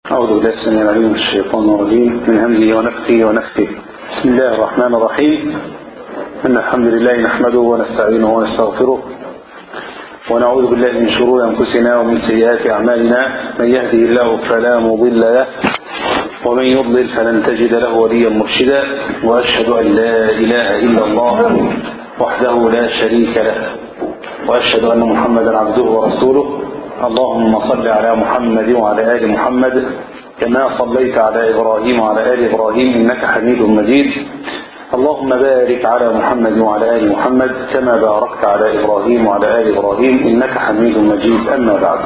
أعوذ بالله السميع العليم من الشيطان الرجيم من همزه ونفخه ونفخه بسم الله الرحمن الرحيم إن الحمد لله نحمده ونستعينه ونستغفره ونعوذ بالله من شرور أنفسنا ومن سيئات أعمالنا من يهده الله فلا مضل له ومن يضلل فلن تجد له وليا مرشدا وأشهد أن لا إله إلا الله وحده لا شريك له وأشهد أن محمدا عبده ورسوله اللهم صل على محمد وعلى آل محمد كما صليت على إبراهيم وعلى آل إبراهيم إنك حميد مجيد اللهم بارك على محمد وعلى آل محمد كما باركت على إبراهيم وعلى آل إبراهيم إنك حميد مجيد أما بعد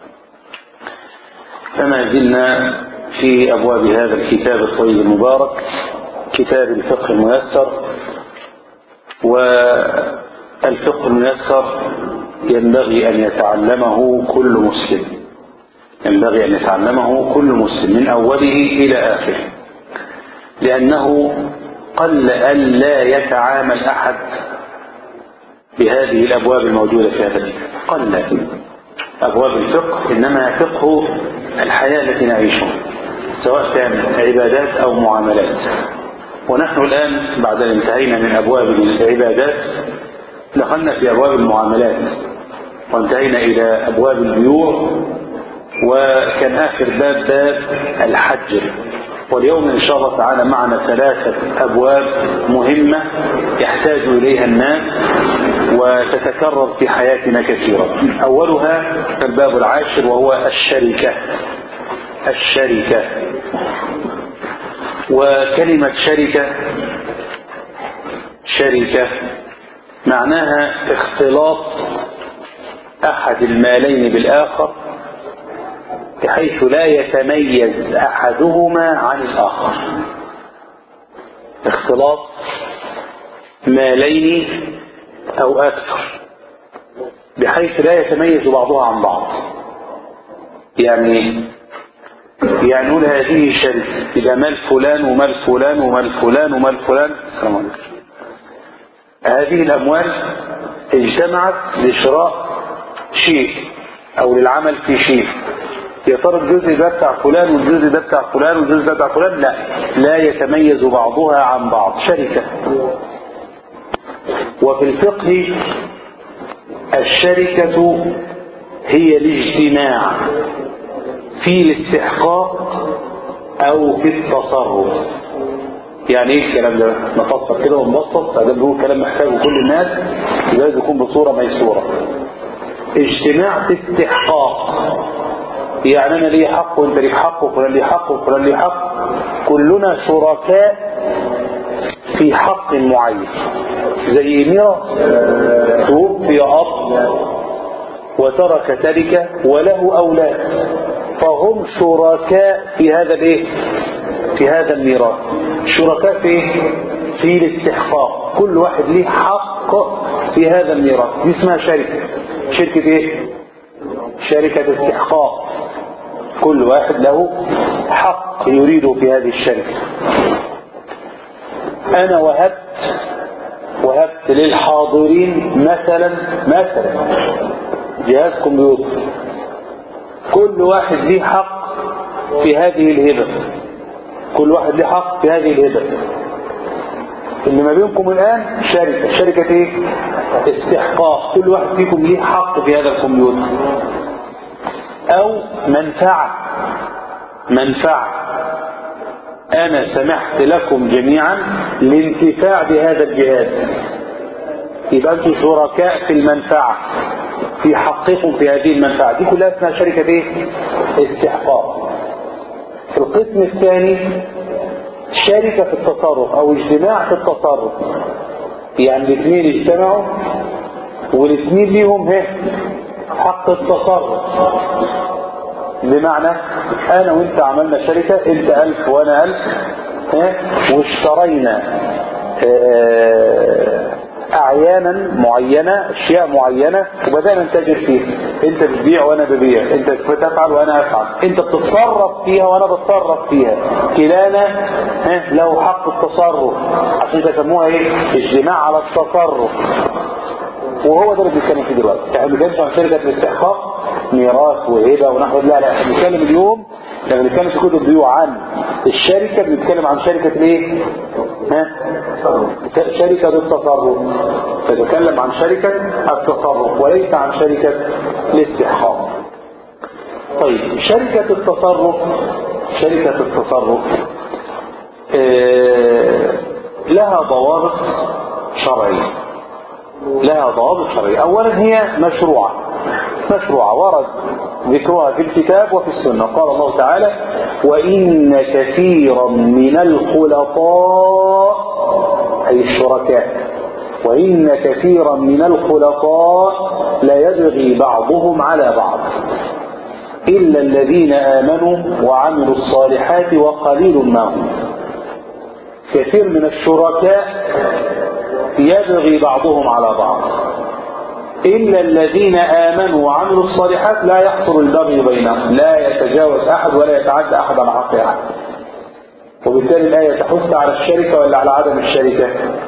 فما زلنا في أبواب هذا الكتاب الطيب المبارك كتاب الفقه الميسر والفقه الميسر ينبغي أن يتعلمه كل مسلم ينبغي أن يتعلمه كل مسلم من أوله إلى آخره لأنه قل أن لا يتعامل أحد بهذه الأبواب الموجودة في هذا الكتاب قل أبواب الفقه إنما فقه الحياة التي نعيشها سواء كان عبادات أو معاملات ونحن الآن بعد أن انتهينا من أبواب العبادات دخلنا في أبواب المعاملات وانتهينا إلى أبواب البيوع وكان آخر باب باب الحج واليوم إن شاء الله تعالى معنا ثلاثة أبواب مهمة يحتاج إليها الناس وتتكرر في حياتنا كثيرا أولها الباب العاشر وهو الشركة الشركة وكلمة شركة شركة معناها اختلاط أحد المالين بالآخر بحيث لا يتميز أحدهما عن الآخر اختلاط مالين أو أكثر بحيث لا يتميز بعضها عن بعض يعني يعني نقول هذه شركة إذا مال فلان ومال فلان ومال فلان ومال فلان السلام عليكم هذه الأموال اجتمعت لشراء شيء أو للعمل في شيء يا ترى الجزء ده بتاع فلان والجزء ده بتاع فلان والجزء ده بتاع فلان لا لا يتميز بعضها عن بعض شركة وفي الفقه الشركة هي الاجتماع في الاستحقاق أو في التصرف يعني ايه الكلام ده نفصل كده ونبسط هذا بنقول كلام محتاجه كل الناس لازم يكون بصورة ميسورة اجتماع في استحقاق يعني انا لي حق وانت ليك حق وفلان ليه حق وفلان ليه حق كلنا شركاء في حق معين زي ميراث توفي اب وترك تركه وله اولاد فهم شركاء في هذا الايه في هذا الميراث شركاء في ايه في الاستحقاق كل واحد ليه حق في هذا الميراث دي اسمها شركه شركه ايه شركه استحقاق كل واحد له حق يريده في هذه الشركة أنا وهبت وهبت للحاضرين مثلا مثلا جهاز كمبيوتر كل واحد ليه حق في هذه الهبة كل واحد ليه حق في هذه الهبة اللي ما بينكم الآن شركة شركة ايه استحقاق كل واحد فيكم ليه حق في هذا الكمبيوتر او منفعة منفعة انا سمحت لكم جميعا للانتفاع بهذا الجهاز يبقى انتم شركاء في المنفعة في حقكم في هذه المنفعة دي كلها اسمها شركة ايه استحقاق القسم الثاني شركة في التصرف او اجتماع في التصرف يعني الاثنين اجتمعوا والاثنين ليهم هه حق التصرف بمعنى انا وانت عملنا شركة انت الف وانا الف واشترينا اعيانا معينة اشياء معينة وبدأنا نتاجر فيها انت بتبيع وانا ببيع انت بتفعل وانا افعل انت بتتصرف فيها وانا بتصرف فيها كلانا له حق التصرف عشان يسموها ايه اجتماع على التصرف وهو ده اللي بنتكلم فيه دلوقتي احنا بنتكلم عن شركه الاستحقاق ميراث وهبه ونحو لا لا احنا بنتكلم اليوم لما بنتكلم في كتب البيوع عن الشركة بنتكلم عن شركة الايه ها شركة التصرف تتكلم عن شركة التصرف وليس عن شركة الاستحقاق طيب شركة التصرف شركة التصرف آه لها ضوابط شرعية لها ضوابط شرعية أولا هي مشروعة مشروعة ورد ذكرها في الكتاب وفي السنة قال الله تعالى وإن كثيرا من الخلطاء أي الشركاء وإن كثيرا من الخلطاء لا يبغي بعضهم على بعض إلا الذين آمنوا وعملوا الصالحات وقليل ما هم كثير من الشركاء يبغي بعضهم على بعض إلا الذين آمنوا وعملوا الصالحات لا يحصل البغي بينهم لا يتجاوز أحد ولا يتعدى أحد على حق أحد وبالتالي الآية تحث على الشركة ولا على عدم الشركة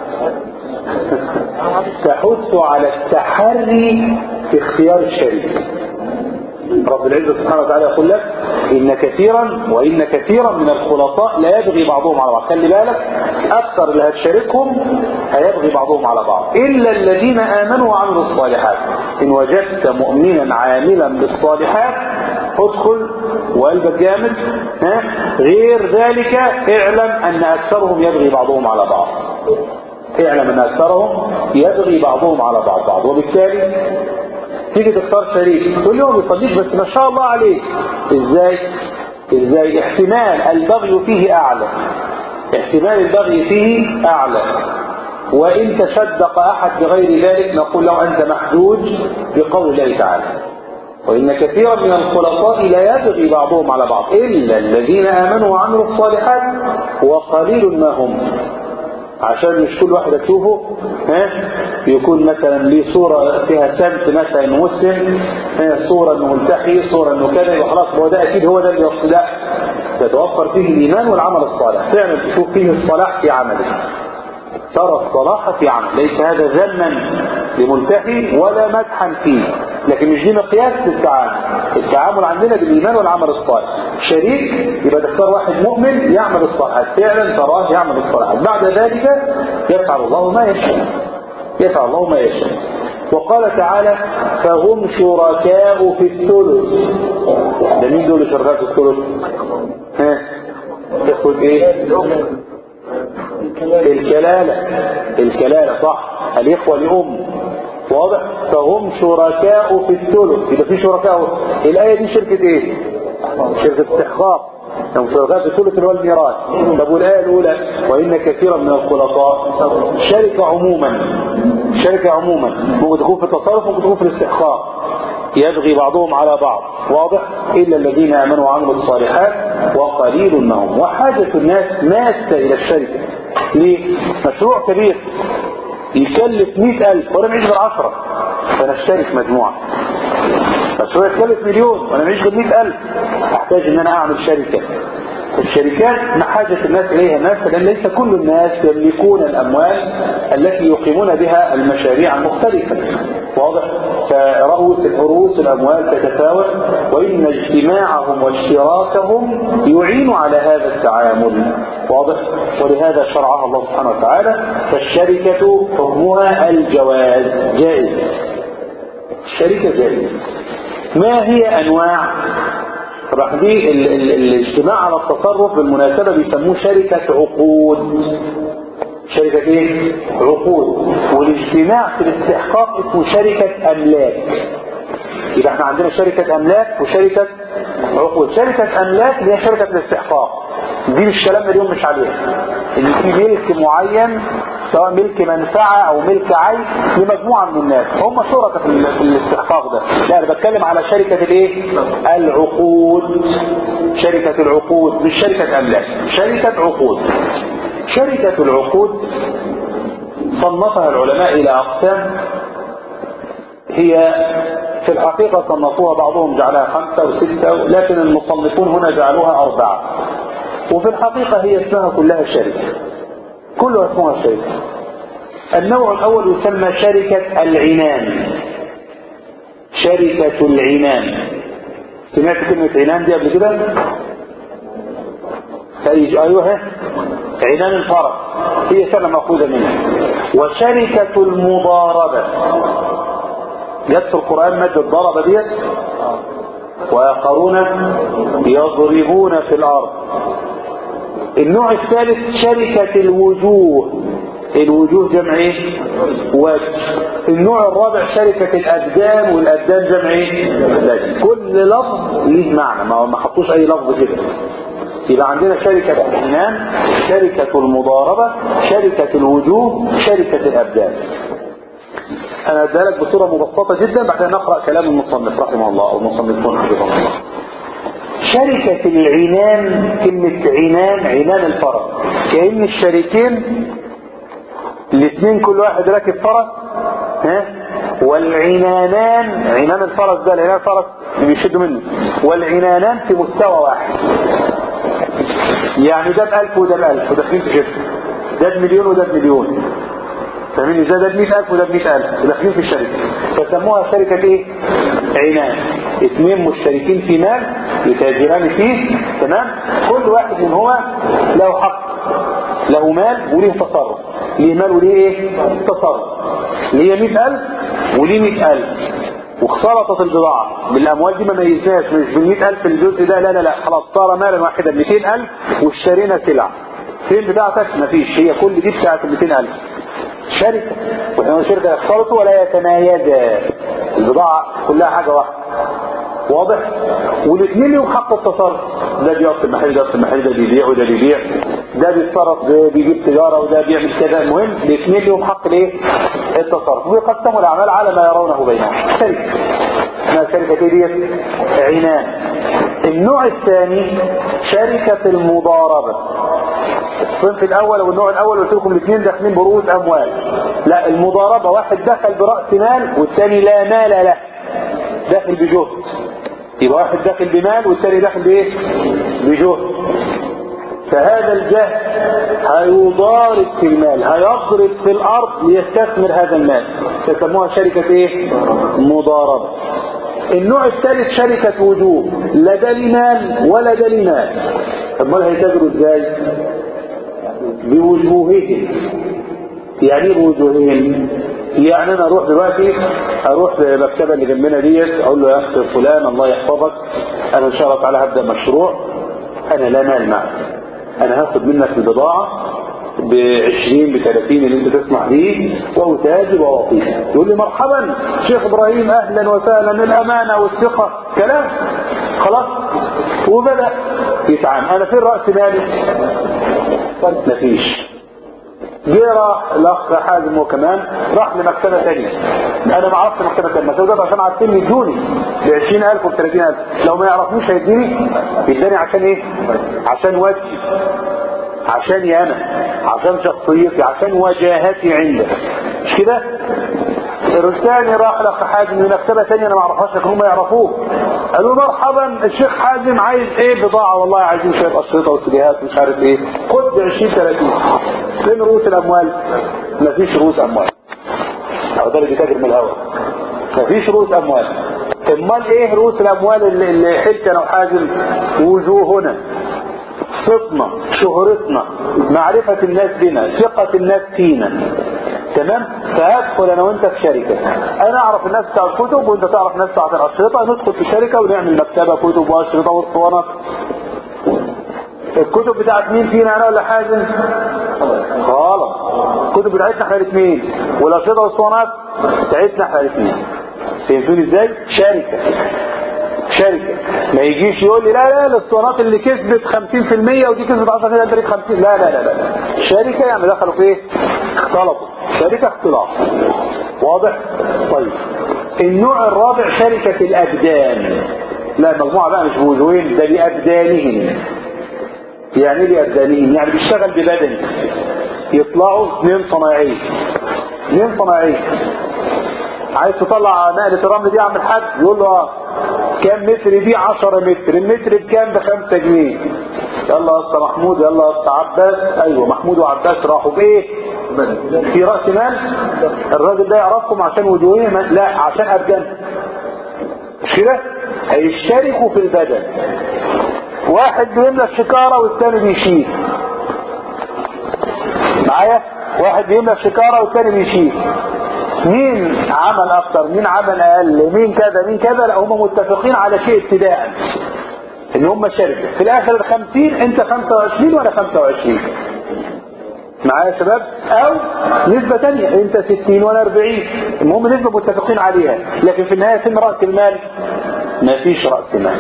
تحث على التحري في اختيار الشريك رب العزة سبحانه وتعالى يقول لك إن كثيرا وإن كثيرا من الخلطاء لا يبغي بعضهم على بعض خلي بالك أكثر اللي هتشاركهم هيبغي بعضهم على بعض إلا الذين آمنوا وعملوا الصالحات إن وجدت مؤمنا عاملا بالصالحات ادخل وقلبك جامد ها غير ذلك اعلم أن أكثرهم يبغي بعضهم على بعض اعلم أن أكثرهم يبغي بعضهم على بعض بعض وبالتالي تيجي تختار شريك تقول له ما بيصليش بس ما شاء الله عليه ازاي ازاي احتمال البغي فيه اعلى احتمال البغي فيه اعلى وان تصدق احد بغير ذلك نقول له انت محجوج بقول الله تعالى وإن كثيرا من الخلطاء لا يبغي بعضهم على بعض إلا الذين آمنوا وعملوا الصالحات وقليل ما هم عشان مش كل واحد تشوفه ها يكون مثلا ليه صورة فيها سمت مثلا انه مسلم ها صورة انه ملتحي صورة انه كذا يبقى خلاص هو ده اكيد هو ده اللي يقصد لا تتوفر فيه الايمان والعمل الصالح فعلا تشوف فيه الصلاح في عمله ترى الصلاح في عمل ليس هذا ذما لملتحي ولا مدحا فيه لكن مش دي مقياس التعامل التعامل عندنا بالايمان والعمل الصالح شريك يبقى تختار واحد مؤمن يعمل الصالحات فعلا تراه يعمل الصالحات بعد ذلك يفعل الله ما يشاء يفعل الله ما يشاء وقال تعالى فهم شركاء في الثلث ده مين دول شركاء في الثلث ها تاخد ايه الكلالة الكلالة صح الإخوة لأم واضح فهم شركاء في الثلث يبقى في شركاء الآية دي شركة ايه شركة استحقاق هم شركاء في الثلث اللي هو الميراث طب والآية الأولى وإن كثيرا من الخلطاء شركة عموما شركة عموما ممكن تكون في التصرف ممكن تكون في الاستحقاق يبغي بعضهم على بعض واضح إلا الذين آمنوا وعملوا الصالحات وقليل ما هم وحاجة الناس ماسة إلى الشركة ليه؟ مشروع كبير يكلف مئة ألف وأنا معيش غير عشرة فنشترك مجموعة مشروع يكلف مليون وأنا معيش غير مئة ألف أحتاج إن أنا أعمل شركة الشركات ما حاجة الناس إليها الناس لأن ليس كل الناس يملكون الأموال التي يقيمون بها المشاريع المختلفة واضح فرؤوس رؤوس الأموال تتفاوت وإن اجتماعهم واشتراكهم يعين على هذا التعامل واضح ولهذا شرعها الله سبحانه وتعالى فالشركة حكمها الجواز جائز الشركة جائز ما هي أنواع راح دي ال ال الاجتماع على التصرف بالمناسبة بيسموه شركة عقود شركة ايه؟ عقود والاجتماع في الاستحقاق اسمه شركة املاك يبقى احنا عندنا شركة املاك وشركة عقود شركة املاك اللي هي شركة الاستحقاق دي مش كلامنا اليوم مش عليها ان في ملك معين سواء ملك منفعة او ملك عين لمجموعة من الناس هم شركة في, في الاستحقاق ده لا انا بتكلم على شركة الايه العقود شركة العقود مش شركة املاك شركة عقود شركة العقود صنفها العلماء الى اقسام هي في الحقيقة صنفوها بعضهم جعلها خمسة وستة لكن المصنفون هنا جعلوها أربعة وفي الحقيقة هي اسمها كلها شركة كلها اسمها شركة النوع الأول يسمى شركة العنان شركة العنان سمعت كلمة عنان دي قبل كده أي أيوه عنان الفرس هي سنة مأخوذة منها وشركة المضاربة جت في القرآن مادة الضربة ديت وآخرون يضربون في الأرض النوع الثالث شركة الوجوه الوجوه جمع ايه وجه النوع الرابع شركة الأبدان والأبدان جمع ايه بدن. كل لفظ ليه معنى ما ما حطوش أي لفظ كده يبقى عندنا شركة الأعنان شركة المضاربة شركة الوجوه شركة الأبدان أنا أديها لك بصورة مبسطة جدا بعدين نقرأ كلام المصنف رحمه الله أو المصنفون حفظهم الله شركة العنان كلمة عنان عنان الفرس كأن الشريكين الاثنين كل واحد راكب فرس ها والعنانان عنان الفرس ده العنان الفرس اللي بيشدوا منه والعنانان في مستوى واحد يعني ده بألف وده بألف وداخلين في شركة ده بمليون وده بمليون فاهمين ازاي ده ب 100000 وده ب 100000 وداخلين في الشركه فسموها شركه ايه؟ عنان اثنين مشتركين في مال يتاجران فيه تمام كل واحد منهما له حق له مال وليه تصرف ليه مال وليه ايه؟ تصرف ليه 100000 وليه 100000 واختلطت البضاعة بالأموال دي ما ميزناش مش بال 100000 الجزء ده لا لا لا خلاص صار مالا واحدا 200000 واشترينا سلع فين بتاعتك؟ مفيش هي كل دي بتاعت ال 200000 شركة وإنما شركة يختلطوا ولا يتمايزا البضاعة كلها حاجة واحدة واضح والاثنين لهم حق التصرف ده بيقف المحل ده المحل ده بيبيع وده بيبيع ده بيتصرف ده بيجيب تجارة وده بيعمل كذا المهم الاثنين لهم حق الايه التصرف ويقسموا الاعمال على ما يرونه بينهم شركة اسمها شركة ايه ديت عنان النوع الثاني شركة المضاربة الصنف الاول والنوع الاول قلت لكم الاثنين داخلين برؤوس اموال لا المضاربة واحد دخل برأس مال والثاني لا مال له داخل بجهد يبقى واحد داخل بمال والثاني داخل بايه بجهد فهذا الجهد هيضارب في المال هيضرب في الارض ليستثمر هذا المال يسموها شركة ايه مضاربة النوع الثالث شركة وجوه لا ده لي مال ولا ده لي مال امال هيتاجروا ازاي بوجوههم يعني ايه بوجوههم يعني انا اروح دلوقتي اروح للمكتبه اللي جنبنا ديت اقول له يا اخي فلان الله يحفظك انا ان شاء الله تعالى هبدا مشروع انا لا مال معي انا هاخد منك البضاعه ب 20 ب 30 اللي انت تسمع بيه واتاجر واطيع يقول لي مرحبا شيخ ابراهيم اهلا وسهلا الامانه والثقه كلام خلاص وبدا يتعامل انا فين راس مالي مفيش جه راح الاخ حازم هو كمان راح لمكتبه ثانيه انا ما اعرفش مكتبه ثانيه المكتبه ده عشان عارفين يدوني ب 20000 وب 30000 لو ما يعرفوش هيديني يداني عشان ايه عشان وجهي عشاني انا عشان شخصيتي عشان وجاهتي عنده مش كده الثاني راح لاخ حازم لمكتبه ثانيه انا ما اعرفهاش لكن هم يعرفوه قالوا مرحبا الشيخ حازم عايز ايه بضاعه والله عايزين شويه اشرطه وسجيهات ومش عارف ايه خد ب 20 30 فين رؤوس الاموال؟ مفيش رؤوس اموال او ده اللي بيتاجر من الهواء مفيش رؤوس اموال امال ايه رؤوس الاموال اللي, اللي حلت انا وحازم وجوهنا صدنا شهرتنا معرفة الناس بنا ثقة الناس فينا تمام فهدخل انا وانت في شركة انا اعرف الناس بتاع الكتب وانت تعرف الناس بتاع الاشرطة ندخل في شركة ونعمل مكتبة كتب واشرطة واسطوانات الكتب بتاعت مين فينا انا ولا حازم غلط الكتب بتاعتنا احنا الاثنين والاشرطة والاسطوانات بتاعتنا احنا الاثنين فهمتوني ازاي شركة شركة ما يجيش يقول لي لا لا الاسطوانات اللي كسبت 50% ودي كسبت 10% ده 50 لا لا لا لا شركة يعني دخلوا في ايه اختلطوا شركة اختلاط واضح طيب النوع الرابع شركة الأبدان لا مجموعة بقى مش بوجوهين ده بأبدانهم يعني ايه بأبدانهم يعني بيشتغل ببدن يطلعوا اثنين صناعية اثنين صناعية عايز تطلع نقلة الرمل دي اعمل حد يقول له اه كام متر دي 10 متر المتر بكام بخمسة جنيه يلا يا اسطى محمود يلا يا اسطى عباس ايوه محمود وعباس راحوا بايه في راس مال الراجل ده يعرفهم عشان وجوههم لا عشان ابدان مش كده هيشتركوا في البدن واحد بيملى الشكارة والتاني بيشيل معايا واحد بيملى الشكارة والتاني بيشيل مين عمل اكتر مين عمل اقل مين كذا مين كذا لا هم متفقين على شيء ابتداء ان هم شركة في الاخر الخمسين انت خمسة وعشرين وانا خمسة وعشرين معايا يا شباب او نسبة تانية انت ستين وانا اربعين المهم نسبة متفقين عليها لكن في النهاية فين رأس المال مفيش رأس مال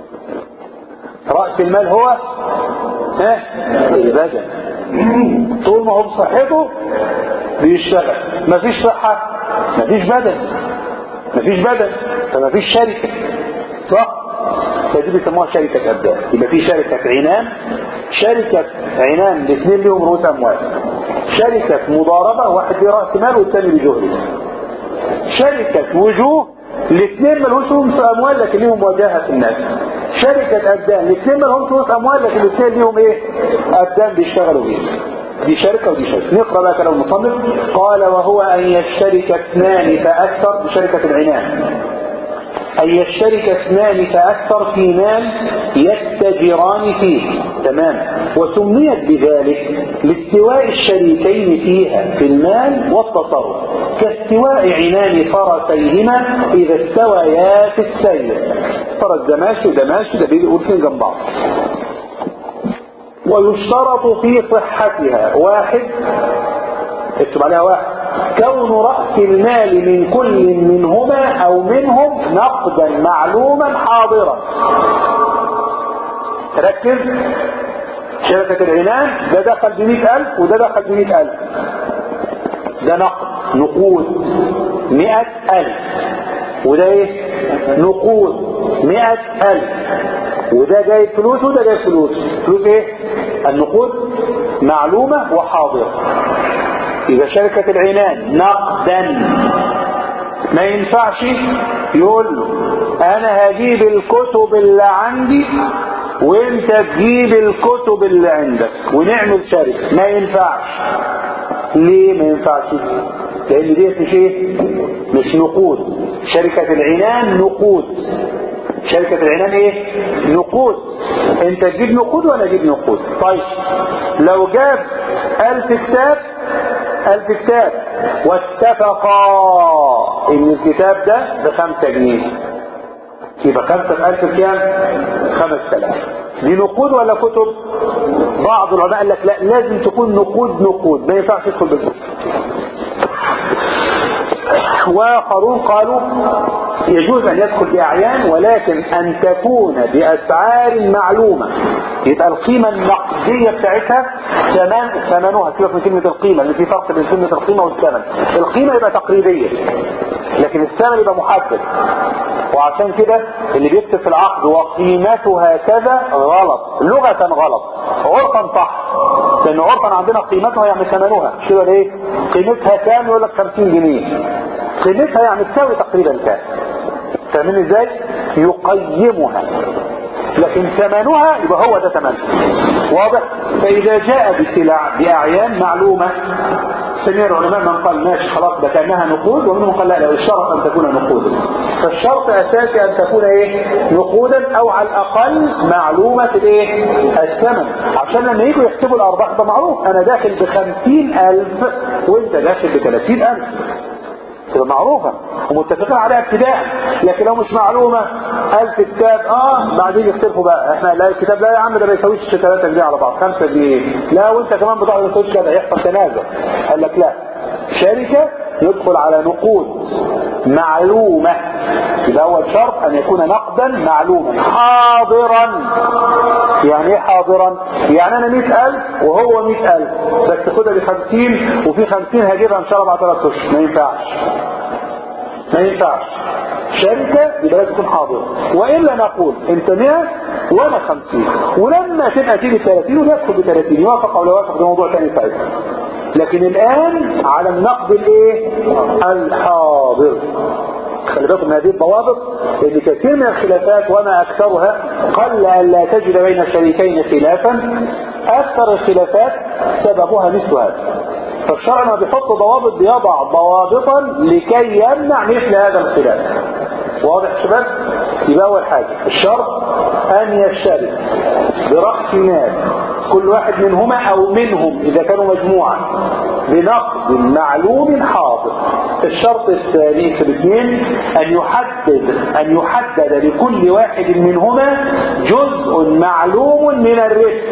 رأس المال هو ها البدن طول ما هو بصحته بيشتغل مفيش صحة مفيش بدن مفيش بدن فمفيش شركة صح فدي بيسموها شركة أبدان يبقى في شركة عنان شركة عنان الاثنين لهم رؤوس أموال شركة مضاربة واحد ليه رأس مال والثاني بجهده شركة وجوه الاثنين ملهوش رؤوس أموال لكن ليهم وجاهة في الناس شركة أبدان الاثنين ملهمش رؤوس أموال لكن الاثنين ليهم إيه أبدان بيشتغلوا بيه دي شركة ودي شركة نقرأ بقى كلام المصنف قال وهو أن يشترك اثنان فأكثر بشركة العنان أن يشترك اثنان فأكثر في مال يتجران فيه تمام وسميت بذلك لاستواء الشريكين فيها في المال والتصرف كاستواء عنان فرسيهما إذا استويا في السير فرس ده ماشي وده ماشي ده بيجي الاثنين جنب بعض ويشترط في صحتها واحد اكتب عليها واحد كون رأس المال من كل منهما أو منهم نقدا معلوما حاضرا ركز شركة العنان ده دخل بمئة ألف وده دخل بمئة ألف ده نقد نقود مئة ألف وده ايه نقود مئة ألف وده جايب فلوس وده جايب فلوس فلوس ايه النقود معلومة وحاضرة إذا شركة العنان نقدا ما ينفعش يقول له أنا هجيب الكتب اللي عندي وانت تجيب الكتب اللي عندك ونعمل شركة ما ينفعش ليه ما ينفعش لان ديت مش ايه مش نقود شركة العنان نقود شركة العنان ايه نقود انت تجيب نقود وانا اجيب نقود طيب لو جاب الف كتاب الف كتاب واتفقا ان الكتاب ده بخمسة جنيه يبقى خمسة في ألف كام؟ خمس تلاف دي نقود ولا كتب؟ بعض العلماء قال لك لا لازم تكون نقود نقود ما ينفعش تدخل بالكتب واخرون قالوا يجوز ان يدخل باعيان ولكن ان تكون باسعار معلومه يبقى القيمه النقديه بتاعتها ثمن ثمنها سيبك من كلمه القيمه لان في فرق بين كلمه القيمه والثمن القيمه يبقى تقريبيه لكن الثمن يبقى محدد وعشان كده اللي بيكتب في العقد وقيمتها كذا غلط لغه غلط عرفا صح لان عرفا عندنا قيمتها يعني ثمنها مش كده ايه قيمتها كام يقول لك 50 جنيه قيمتها يعني تساوي تقريبا كام فاهمين ازاي يقيمها لكن ثمنها يبقى هو ده ثمنها واضح فاذا جاء بسلع باعيان معلومه سمع العلماء من قال ماشي خلاص ده كانها نقود ومنهم قال لا لا الشرط ان تكون نقودا فالشرط اساسي ان تكون ايه نقودا او على الاقل معلومه الايه الثمن عشان لما يجوا يحسبوا الارباح ده معروف انا داخل بخمسين الف وانت داخل بثلاثين الف تبقى معروفة ومتفقين عليها ابتداء لكن لو مش معلومة ألف كتاب اه بعدين يختلفوا بقى احنا لا الكتاب لا يا عم ده ما يساويش 3 جنيه على بعض 5 جنيه لا وانت كمان بتاع ما يساويش كده يحصل تنازع قال لك لا شركة يدخل على نقود معلومة يبقى أول شرط أن يكون نقدا معلوما حاضرا يعني ايه حاضرا يعني أنا مئة ألف وهو مئة ألف بس خدها بخمسين وفي خمسين هجيبها إن شاء الله بعد ثلاث أشهر ما ينفعش ما ينفعش شركة يبقى لازم تكون حاضرة وإلا نقول أنت 100 وأنا 50 ولما تبقى تيجي 30 ويدخل ب 30 يوافق أو لا يوافق ده موضوع ثاني ساعتها لكن الآن على النقد الإيه؟ الحاضر خلي بالكم من هذه الضوابط ان كثير من الخلافات وما اكثرها قل ان لا تجد بين الشريكين خلافا اكثر الخلافات سببها مثل هذا فالشرع ما بيحط ضوابط بيضع ضوابطا لكي يمنع مثل هذا الخلاف واضح شباب يبقى أول حاجة الشرط أن يشترك برأس مال كل واحد منهما أو منهم إذا كانوا مجموعة بنقد معلوم حاضر الشرط الثاني في الاثنين أن يحدد أن يحدد لكل واحد منهما جزء معلوم من الربح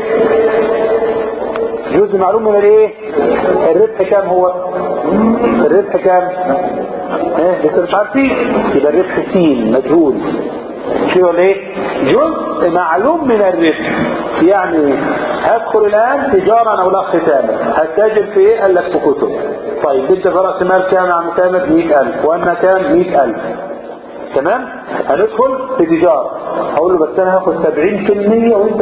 جزء معلوم من الايه الربح كام هو الربح كام ايه لسه مش عارفين يبقى الربح سين مجهول كده ولا ايه جزء معلوم من الربح يعني هدخل الان تجارة او الاخ تامر هتتاجر في ايه قال لك في كتب طيب انت في راس مال كام يا عم تامر 100000 وانا كام 100000 تمام هندخل في تجارة هقول له بس انا هاخد 70% وانت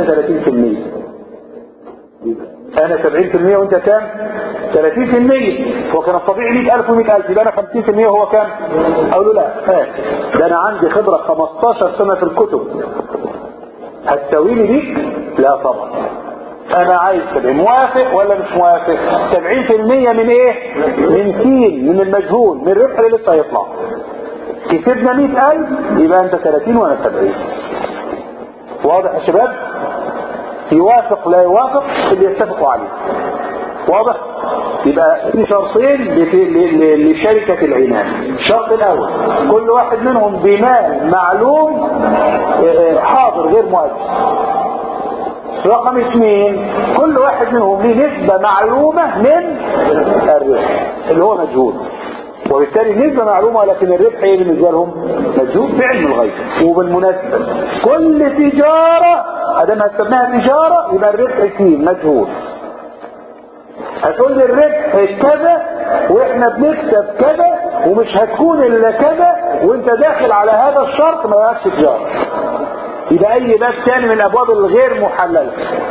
30% انا 70% وانت كام 30% هو كان الطبيعي 100000 و100000 يبقى انا 50% وهو كام اقول له لا ها ده انا عندي خبرة 15 سنة في الكتب هتساويني دي لا طبعا انا عايز تبقى موافق ولا مش موافق 70% من ايه من سين من المجهول من الربح اللي لسه هيطلع كسبنا 100000 يبقى انت 30 وانا 70 واضح يا شباب يوافق لا يوافق اللي يتفقوا عليه واضح يبقى في شرطين لشركة العنان الشرط الاول كل واحد منهم بمال معلوم حاضر غير مؤجل رقم اثنين كل واحد منهم له نسبة معلومة من الربح اللي هو مجهول وبالتالي نسبة معلومة لكن الربح ايه بالنسبة لهم مجهول في علم الغيب وبالمناسبة كل تجارة ادام هتسميها تجارة يبقى الربح فيه مجهول هتقول لي الربح كذا واحنا بنكسب كذا ومش هتكون الا كذا وانت داخل على هذا الشرط ما يبقاش تجارة يبقى اي باب ثاني من الابواب الغير محللة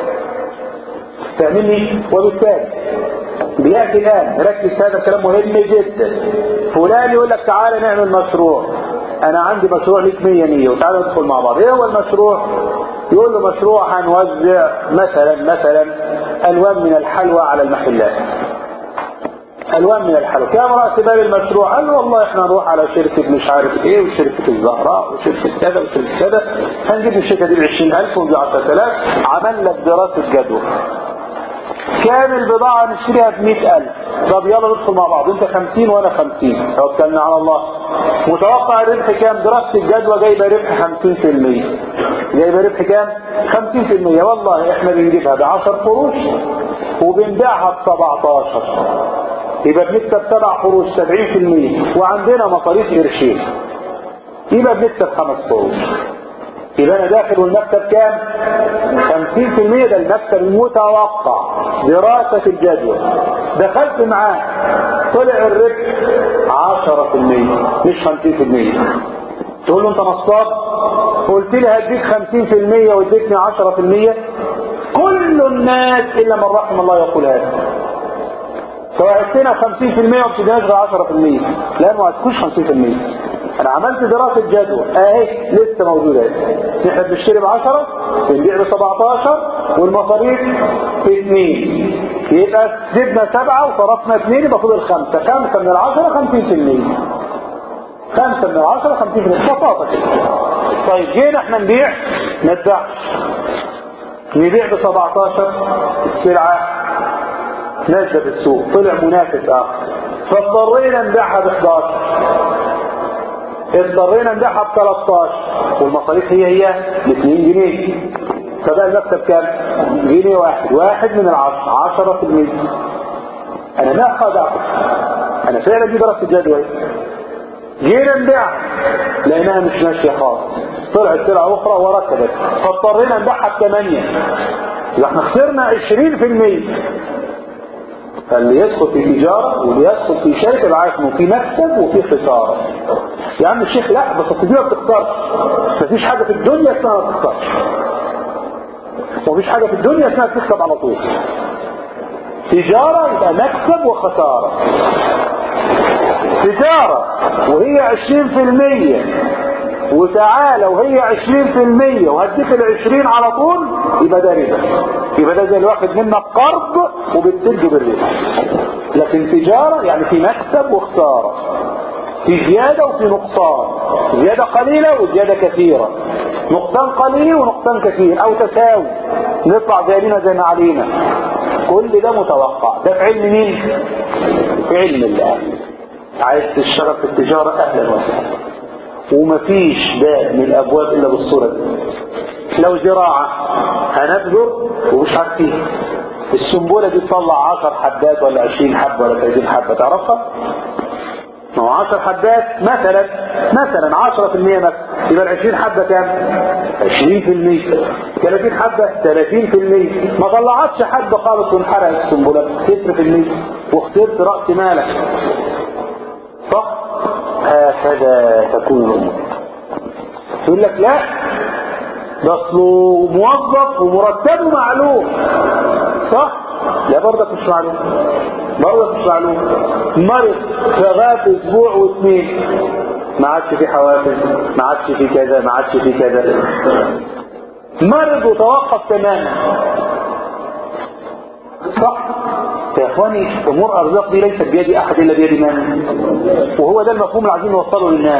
فاهمني وبالتالي بيأتي الآن ركز هذا الكلام مهم جدا فلان يقول لك تعالى نعمل مشروع أنا عندي مشروع ليك 100 100 وتعالى ندخل مع بعض إيه هو المشروع؟ يقول له مشروع هنوزع مثلا مثلا ألوان من الحلوى على المحلات ألوان من الحلوى كم رأس بال المشروع؟ قال له والله إحنا نروح على شركة مش عارف إيه وشركة الزهراء وشركة كذا وشركة كذا هنجيب الشركة دي ب 20000 وب 10000 عمل لك دراسة جدوى كام البضاعة نشتريها ب 100000 طب يلا ندخل مع بعض انت 50 وانا 50 توكلنا على الله متوقع الربح كام دراسة الجدوى جايبة ربح 50% جايبة ربح كام 50% والله احنا بنجيبها ب 10 قروش وبنبيعها ب 17 يبقى بنكسب 7 قروش 70% وعندنا مصاريف قرشين يبقى بنكسب 5 قروش يبقى انا داخل والمكسب كام 50% ده المكسب المتوقع دراسة الجدوى دخلت معاه طلع الربح 10% مش 50% تقول له انت نصاب قلت لي هديك 50% واديتني 10% كل الناس الا من رحم الله يقول هذا فوعدتنا 50% وما بتديناش غير 10% لا ما هتكونش 50% انا عملت دراسة جدوى اهي لسه موجودة اهي احنا بنشتري ب 10 بنبيع ب 17 والمصاريف ب 2 يبقى زدنا 7 وصرفنا 2 يبقى فاضل 5 5 من ال 10 50% 5 من ال 10 50% ببساطة كده طيب جينا احنا نبيع ما نتباعش نبيع ب 17 السلعة نازله في السوق طلع منافس اخر فاضطرينا نبيعها ب 11 اضطرينا نبيعها ب 13 والمصاريف هي هي ب 2 جنيه فبقى المكسب كام؟ جنيه واحد واحد من العشرة 10% انا ما خدعت انا فعلا دي دراسة جدوى جينا نبيعها لانها مش ماشية خالص طلعت سلعة اخرى وركبت فاضطرينا نبيعها ب 8 يبقى احنا خسرنا 20% فاللي يدخل في تجارة واللي يدخل في شركة يبقى عارف انه في مكسب وفي خسارة يا عم الشيخ لا بس اصل دي ما بتخسرش مفيش حاجة في الدنيا اسمها ما بتخسرش ومفيش حاجة في الدنيا اسمها بتكسب على طول تجارة يبقى مكسب وخسارة تجارة وهي عشرين في المية وتعالى وهي عشرين في المية وهديك العشرين على طول يبقى ده ربا يبقى ده زي اللي واخد منك قرض وبتسد بالربا لكن تجارة يعني في مكسب وخسارة في زيادة وفي نقصان زيادة قليلة وزيادة كثيرة نقصان قليل ونقصان كثير او تساوي نطلع زي لنا زي ما علينا كل ده متوقع ده في علم مين في علم الله عايز تشتغل في التجارة اهلا وسهلا ومفيش باب من الابواب الا بالصورة دي لو زراعة هنبذر ومش عارفين السنبولة دي تطلع 10 حبات ولا 20 حبة ولا 30 حبة تعرفها؟ ما هو 10 حبات مثلا مثلا 10% مثلا يبقى ال 20 حبة كام؟ 20% 30 حبة 30% ما طلعتش حبة خالص وانحرقت السنبولة 0% وخسرت رأس مالك صح؟ هكذا تكون الأمور يقول لك لا ده اصله موظف ومرتبه معلوم صح لا برضك مش معلوم برضك مش معلوم مرض فغاب اسبوع واثنين ما عادش في حوافز ما عادش في كذا ما عادش في كذا مرض وتوقف تماما صح يا اخواني امور ارزاق دي ليست بيد احد الا بيد من وهو ده المفهوم اللي عايزين نوصله للناس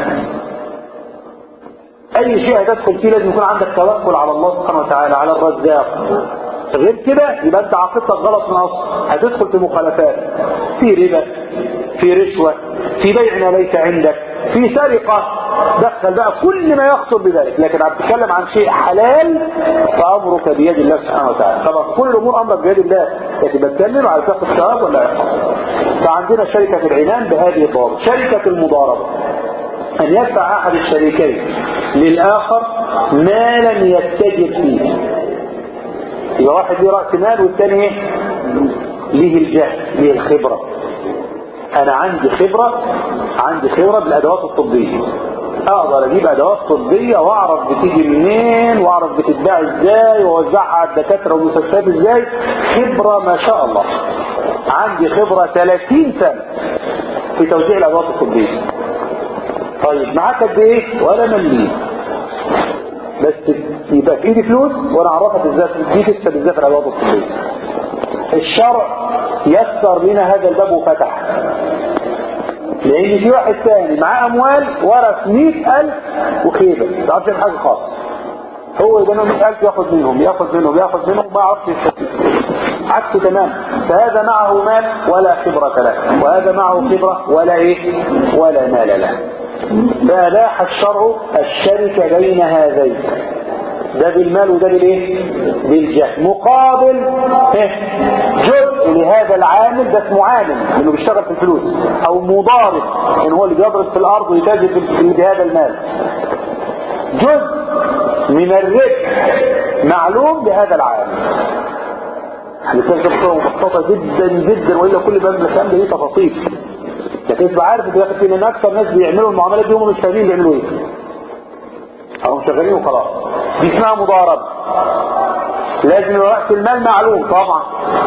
اي شيء هتدخل فيه لازم يكون عندك توكل على الله سبحانه وتعالى على الرزاق غير كده يبقى انت عقيدتك غلط من اصل هتدخل في مخالفات في ربا في رشوة في بيع ما ليس عندك في سرقة دخل بقى كل ما يخطر بذلك لكن عم تتكلم عن شيء حلال فامرك بيد الله سبحانه وتعالى طبعا كل الامور امرك بيد الله لكن بتكلم على تاخد ثواب ولا عقاب فعندنا شركة العنان بهذه الضوابط شركة المضاربة أن يدفع أحد الشريكين للآخر ما لم يتجر فيه يبقى واحد ليه رأس مال والثاني ايه؟ ليه الجهل ليه الخبرة أنا عندي خبرة عندي خبرة بالأدوات الطبية أقدر أجيب أدوات طبية وأعرف بتيجي منين وأعرف بتتباع إزاي وأوزعها على الدكاترة والمستشفيات إزاي خبرة ما شاء الله عندي خبرة 30 سنة في توزيع الأدوات الطبية طيب معاك قد ايه ولا مليم بس يبقى في ايدي فلوس وانا اعرفك ازاي دي تكسب ازاي في الادوات الطبيه الشرع يسر لنا هذا الباب وفتح لان في واحد ثاني معاه اموال ورث 100000 وخيبه ما يعرفش حاجه خالص هو يبقى 100000 ياخد منهم ياخد منهم ياخد منهم ما يعرفش يستفيد عكسه تمام فهذا معه مال ولا خبرة له وهذا معه خبرة ولا ايه ولا مال له فأباح الشرع الشركة بين هذين ده بالمال وده بالايه بالجهل مقابل جزء لهذا العامل ده اسمه عامل انه بيشتغل في الفلوس او مضارب ان هو اللي بيضرب في الارض ويتاجر بهذا المال جزء من الربح معلوم بهذا العامل هنتكلم بصوره مبسطه جدا جدا والا كل باب الكلام ده ليه تفاصيل لكن تبقى عارف انت داخل فين ان اكثر ناس بيعملوا المعاملات دي هم مش فاهمين بيعملوا ايه او شغالين وخلاص دي اسمها مضاربه لازم يبقى راس المال معلوم طبعا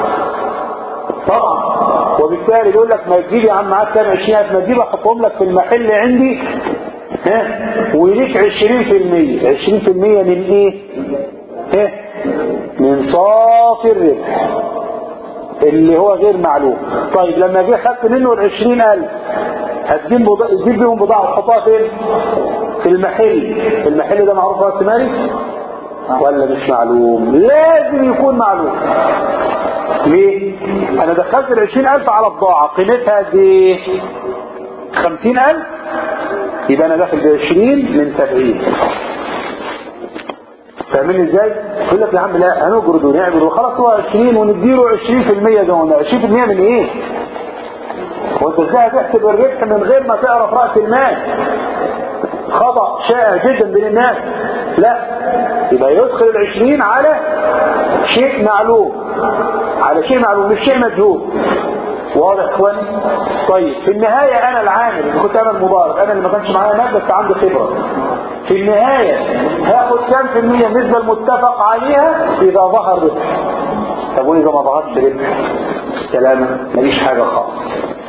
طبعا وبالتالي يقول لك ما تجيب يا عم معاك كام 20000 ما تجيب احطهم لك في المحل عندي ها وليك 20% 20% من ايه؟ ها من صافي الربح اللي هو غير معلوم طيب لما جه خدت منه ال 20000 هتجيب بضاعة تجيب بيهم بضاعة تحطها فين؟ في المحل المحل ده معروف راس مالي ولا مش معلوم لازم يكون معلوم ليه انا دخلت ال 20000 على بضاعة قيمتها قد ايه 50000 يبقى انا داخل ب 20 من 70 فاهمين ازاي يقول لك يا عم لا هنجرد ونعمل وخلاص هو 20 ونديله 20% زي ما 20% من ايه وانت ازاي هتحسب الربح من غير ما تعرف راس المال خطأ شائع جدا بين الناس لا يبقى يدخل العشرين على شيء معلوم على شيء معلوم مش شيء مجهول واضح اخواني طيب في النهاية انا العامل اللي كنت انا المضارب انا اللي ما كانش معايا مال بس عندي خبرة في النهاية هاخد كام في المية النسبة المتفق عليها اذا ظهر ربح طب واذا ما ظهرش ربح السلامة ماليش حاجة خالص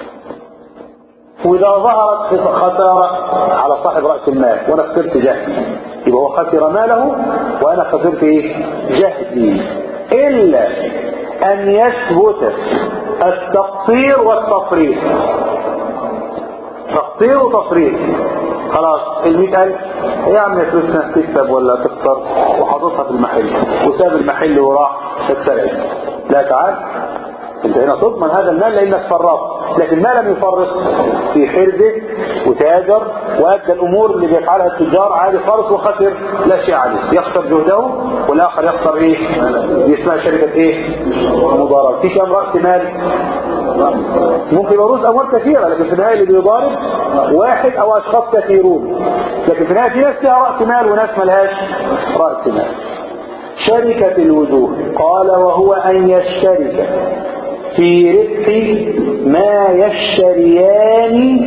واذا ظهرت خسارة على صاحب رأس المال وانا خسرت جهدي يبقى هو خسر ماله وانا خسرت ايه جهدي الا ان يثبت التقصير والتفريط تقصير وتفريط خلاص ال 100000 يا عم فلوسنا تكسب ولا تخسر وحاططها في المحل وساب المحل وراح اتسرقت لا تعال انت هنا تضمن هذا المال لانك فرطت لكن ما لم يفرط في حرزه وتاجر وادى الامور اللي بيفعلها التجار عادي خالص وخسر لا شيء عليه يخسر جهده والاخر يخسر ايه دي اسمها شركه ايه مضاربه في كم راس مال ممكن يبقى رؤوس اموال كثيره لكن في النهايه اللي بيضارب واحد او اشخاص كثيرون لكن في النهايه في ناس فيها راس مال وناس ملهاش راس مال شركة الوجوه قال وهو أن يشترك في ربح ما يشتريان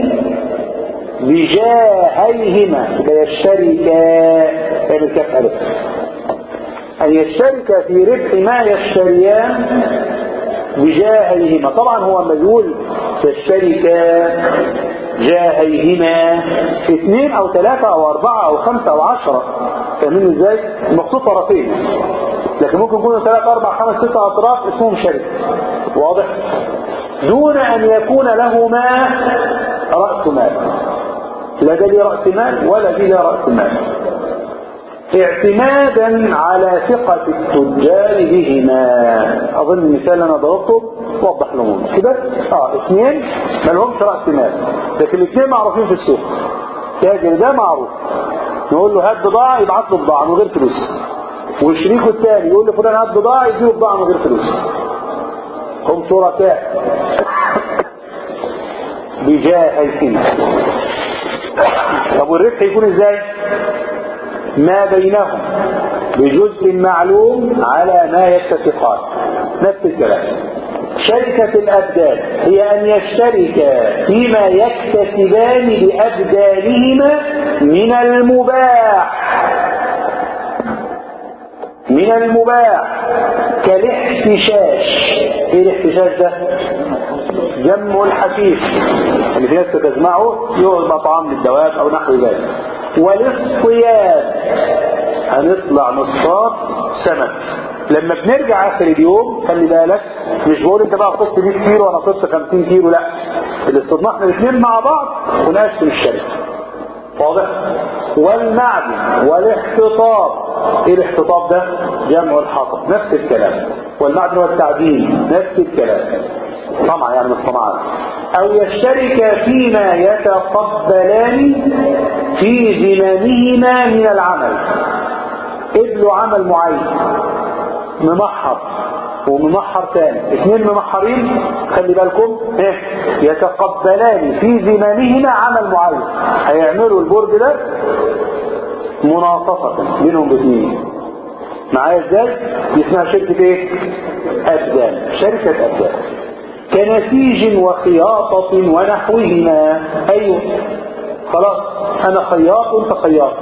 بجاهيهما يشتركا الكف ألف أن يشترك في ربح ما يشتريان بجاهيهما طبعا هو مجهول يشتركا جاهيهما اثنين او ثلاثة او اربعة او خمسة او عشرة فاهمين ازاي المقصود طرفين لكن ممكن يكونوا ثلاثة اربع خمس ستة اطراف اسمهم شركة واضح دون ان يكون لهما رأس مال لا ده ليه رأس مال ولا دي لها رأس مال اعتمادا على ثقة التجار بهما اظن المثال اللي انا ضربته وضح لهم كده اه اثنين ما لهمش رأس مال لكن الاثنين معروفين في السوق تاجر ده معروف نقول له هات بضاعة يبعت له بضاعة من غير فلوس وشريكه الثاني يقول له فلان هات بضاعة يديله بضاعة من غير فلوس هم شركاء بجاهلهما طب والربح يكون ازاي ما بينهم بجزء معلوم على ما يتفقان نفس الكلام شركة الأبدان هي أن يشتركا فيما يكتسبان بأبدانهما من المباح من المباح كالاحتشاش ايه الاحتشاش ده جمع الحشيش اللي في ناس تجمعه يقعد طعام للدواب او نحو ذلك والاصطياد هنطلع نصطاد سمك لما بنرجع اخر اليوم خلي بالك مش بقول انت بقى صدت 100 كيلو وانا صدت 50 كيلو لا اللي اصطدناه احنا الاثنين مع بعض ونقسم الشركه واضح والمعدن والاحتطاب ايه الاحتطاب ده جمع الحطب نفس الكلام والمعدن والتعدين نفس الكلام صنع يعني من الصناعات او يشترك فيما يتقبلان في زمامهما من العمل قبلوا عمل معين ممحر وممحر تاني اثنين ممحرين خلي بالكم ايه يتقبلان في زمامهما عمل معين هيعملوا البرج ده مناصفة بينهم باثنين معايا ازاي دي اسمها شركة ايه ابدان شركة ابدان كنسيج وخياطة ونحوهما ايوه خلاص انا خياط وانت خياط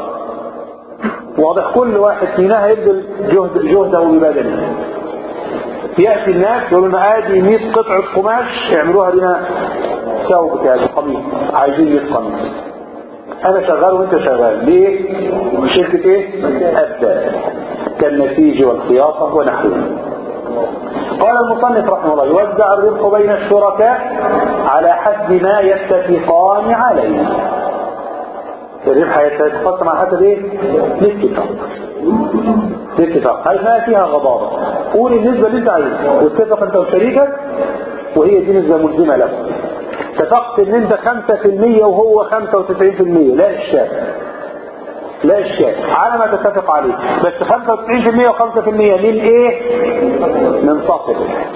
واضح كل واحد فينا هيبذل جهد جهده وبدنه ياتي الناس يقولوا لنا ادي 100 قطعه قماش اعملوها لنا ثوب بتاع قميص عايزين 100 قميص انا شغال وانت شغال ليه شركه ايه ابدا كالنسيج والخياطه ونحوها قال المصنف رحمه الله يوزع الربح بين الشركاء على حد ما يتفقان عليه الربح هيتقسم على حسب ايه الاتفاق الاتفاق هل ما فيها غضاضة قول النسبة اللي انت عايزها واتفق انت وشريكك وهي دي نسبة ملزمة لك اتفقت ان انت 5% وهو 95% لا اشكال لا اشكال على ما تتفق عليه بس 95% و5% من ايه من صافر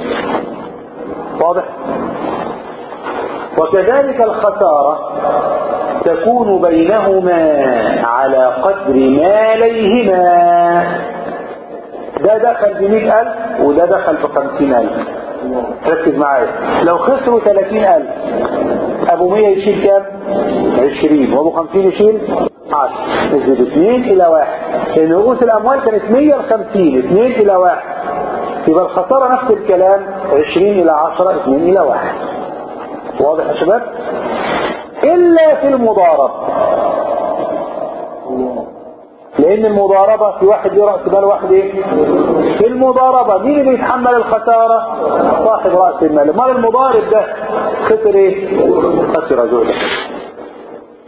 واضح وكذلك الخسارة تكون بينهما على قدر ماليهما ده دخل بمئة ألف وده دخل بخمسين ألف ركز معايا لو خسروا ثلاثين ألف أبو مية يشيل كام عشرين وأبو خمسين يشيل عشر نسبة اثنين إلى واحد لأن رؤوس الأموال كانت مية لخمسين اثنين إلى واحد يبقى الخسارة نفس الكلام عشرين إلى عشرة اثنين إلى واحد واضح يا شباب إلا في المضاربة لأن المضاربة في واحد ليه رأس مال واحد إيه؟ في المضاربة مين اللي يتحمل الخسارة؟ صاحب رأس المال، أمال المضارب ده خسر إيه؟ خسر جهده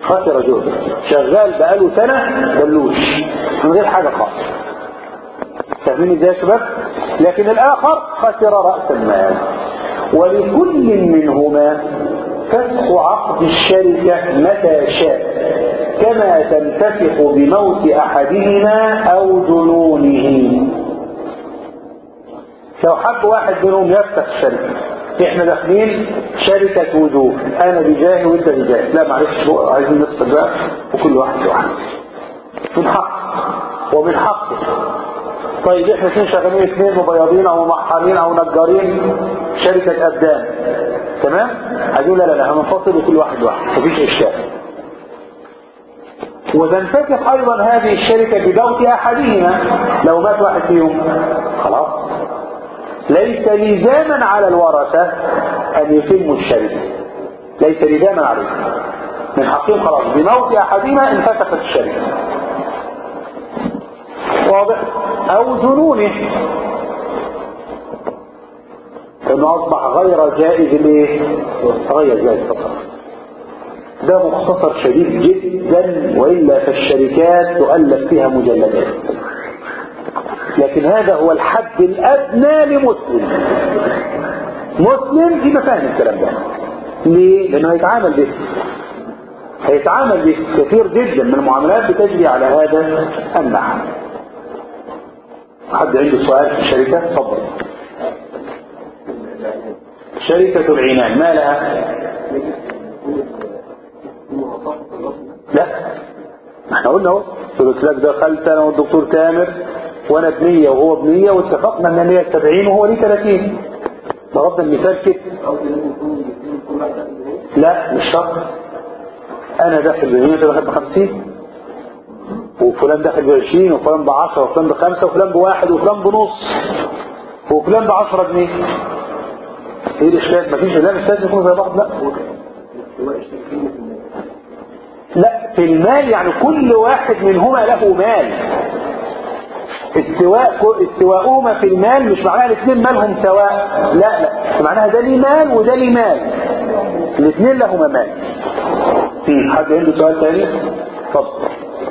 خسر جهده شغال بقاله سنة بلوش من غير حاجة خالص فاهمين ازاي يا شباب لكن الاخر خسر رأس المال ولكل منهما فسخ عقد الشركة متى شاء كما تنتفخ بموت احدهما او جنونه لو حب واحد منهم يفتح الشركة احنا داخلين شركة وجوه انا بجاهي وانت بجاهي لا معلش بقى عايزين نفصل بقى وكل واحد لوحده من حق ومن حقه طيب احنا اثنين شغالين اثنين مبيضين او محامين او نجارين شركة ابدان تمام هيقول لا لا لا هننفصل وكل واحد لوحده مفيش اشكال وتنفتح ايضا هذه الشركة بموت احدهما لو مات واحد فيهم خلاص ليس لزاما على الورثة ان يتموا الشركة ليس لزاما عليهم من حقهم خلاص بموت احدهما انفتحت الشركة واضح او جنونه انه اصبح غير جائز الايه غير جائز التصرف ده مختصر شديد جدا والا فالشركات تؤلف فيها مجلدات لكن هذا هو الحد الادنى لمسلم مسلم يبقى فاهم الكلام ده ليه؟ لانه هيتعامل به هيتعامل به كثير جدا من المعاملات بتجري على هذا النحو حد عنده سؤال في الشركة تفضل شركة العنان ما لها لا ما احنا قلنا اهو قلت لك دخلت انا والدكتور تامر وانا ب 100 وهو ب 100 واتفقنا ان 170 وهو ليه 30 ضربنا المثال كده لا مش شرط انا داخل ب 100 داخل ب 50 وفلان داخل ب 20 وفلان ب 10 وفلان ب 5 وفلان بواحد وفلان بنص وفلان ب 10 جنيه ايه الاشكال مفيش لا مش لازم يكونوا زي بعض لا لا في المال يعني كل واحد منهما له مال استواء استواءهما في المال مش معناها الاثنين مالهم سواء لا لا معناها ده ليه مال وده ليه مال الاثنين لهما مال في حد عنده سؤال ثاني اتفضل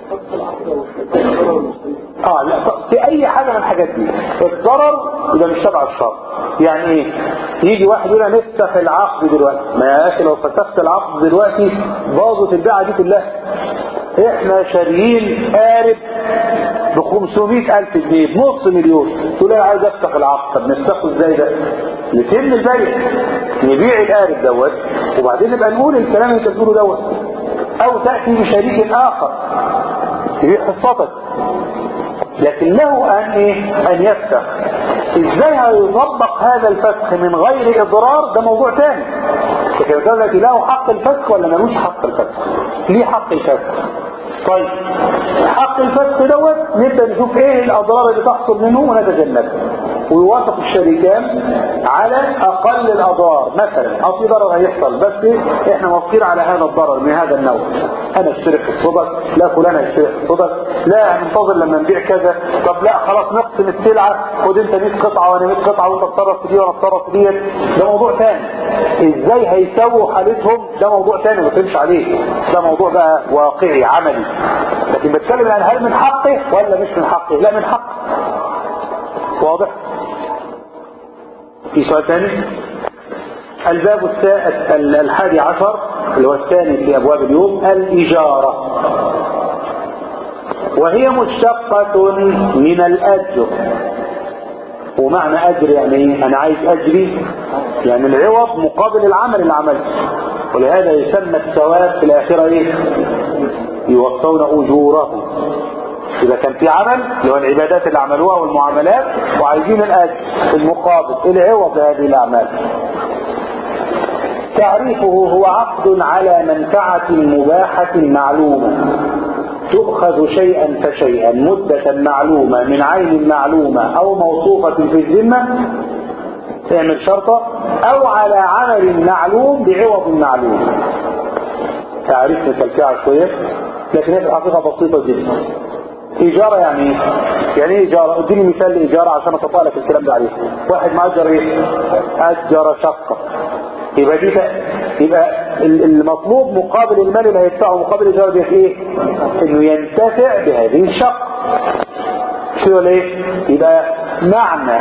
اه لا في اي حاجه من الحاجات دي الضرر يبقى مش تبع الشر يعني ايه يجي واحد يقول انا نفسخ العقد دلوقتي ما يا اخي لو فسخت العقد دلوقتي باظت البيعه دي كلها احنا شاريين قارب ب 500 الف جنيه بنص مليون تقول انا عايز افسخ العقد طب نفسخه ازاي ده يتم البيع نبيع القارب دوت وبعدين نبقى نقول الكلام اللي انت بتقوله دوت او تاتي بشريك اخر تبيع حصتك لكن له ان ايه ان يفسخ ازاي هيطبق هذا الفسخ من غير اضرار ده موضوع ثاني لكن قال لك له حق الفسخ ولا ملوش حق الفسخ ليه حق الفسخ طيب حق الفسخ دوت نبدا نشوف ايه الاضرار اللي تحصل منه ونتجنبها ويوافق الشريكان على اقل الاضرار مثلا او في ضرر هيحصل بس احنا موافقين على هذا الضرر من هذا النوع انا اشترك في الصدق لا فلان هيشترك في الصدق لا هننتظر لما نبيع كذا طب لا خلاص نقسم السلعه خد انت 100 قطعه وانا 100 قطعه وانت تتصرف في دي وانا اتصرف في ديت ده موضوع ثاني ازاي هيسووا حالتهم ده موضوع ثاني ما تمشي عليه ده موضوع بقى واقعي عملي لكن بتكلم عن هل من حقه ولا مش من حقه لا من حقه واضح في سؤال ثاني الباب الحادي عشر اللي هو الثاني في ابواب اليوم الاجاره وهي مشتقة من الاجر ومعنى اجر يعني ايه انا عايز اجري يعني العوض مقابل العمل اللي عملته ولهذا يسمى الثواب في الاخره ايه يوفون اجورهم إذا كان في عمل اللي هو العبادات اللي عملوها والمعاملات وعايزين الأجر المقابل العوض هذه الأعمال تعريفه هو عقد على منفعة مباحة معلومة تؤخذ شيئا فشيئا مدة معلومة من عين معلومة أو موصوفة في الذمة تعمل شرطة أو على عمل معلوم بعوض معلوم تعريف مكلكعة شوية لكن هي في الحقيقة بسيطة جدا إيجارة يعني إيه؟ يعني إيه إيجارة؟ اديني مثال لإيجارة عشان أطبق لك الكلام ده عليه. واحد مأجر إيه؟ أجر شقة. يبقى دي يبقى المطلوب مقابل المال اللي هيدفعه مقابل الايجار ده ايه انه ينتفع بهذه الشقه شو ولا ايه يبقى معنى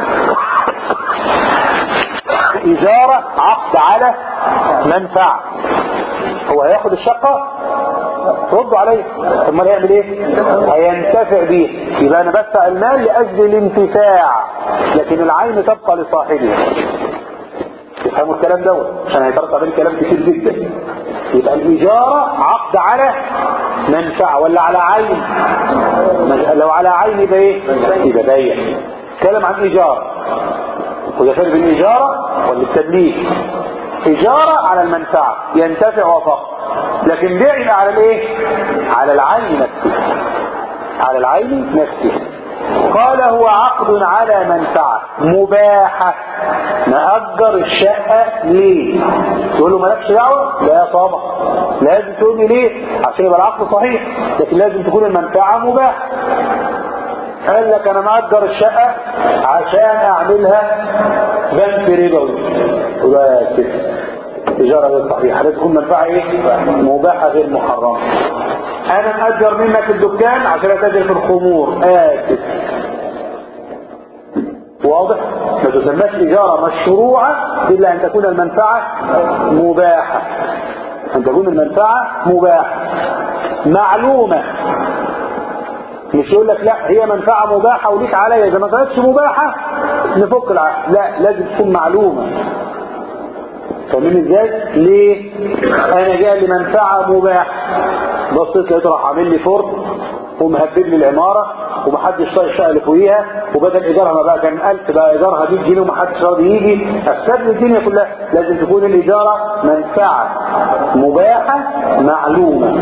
إجارة عقد على منفعة هو هياخد الشقة ردوا عليه امال هيعمل ايه هينتفع بيه يبقى انا بدفع المال لاجل الانتفاع لكن العين تبقى لصاحبها تفهموا الكلام دوت عشان هيترتب عليه كلام كتير جدا يبقى الاجاره عقد على منفعه ولا على عين لو على عين يبقى ايه يبقى بيع كلام عن ايجار وده فرق بين الاجاره والتدليك اجاره على المنفعه ينتفع وفقط لكن بيع يبقى على الايه على العين نفسه على العين نفسه قال هو عقد على منفعة مباحة نأجر الشقة ليه تقول له مالكش دعوة لا طبعا لازم تقول لي ليه عشان يبقى العقد صحيح لكن لازم تكون المنفعة مباحة قال لك انا مأجر الشقة عشان اعملها بنك ربوي وبس تجارة غير صحيحة لازم تكون منفعة ايه مباحة غير محرمة انا مأجر منك الدكان عشان اتاجر في الخمور اسف واضح ما تسماش إجارة مشروعة إلا أن تكون المنفعة مباحة أن تكون المنفعة مباحة معلومة مش يقول لك لا هي منفعة مباحة وليك عليا إذا ما كانتش مباحة نفك العقد لا لازم تكون معلومة فاهمين ازاي؟ ليه؟ انا جاي لي منفعه مباحه بصيت لقيته راح عامل لي فرن ومهبب لي العماره ومحدش طايق الشقه اللي فوقيها وبدل ايجارها ما بقى كان 1000 بقى ايجارها 100 جنيه ومحدش راضي يجي افسد لي الدنيا كلها لازم تكون الايجاره منفعه مباحه معلومه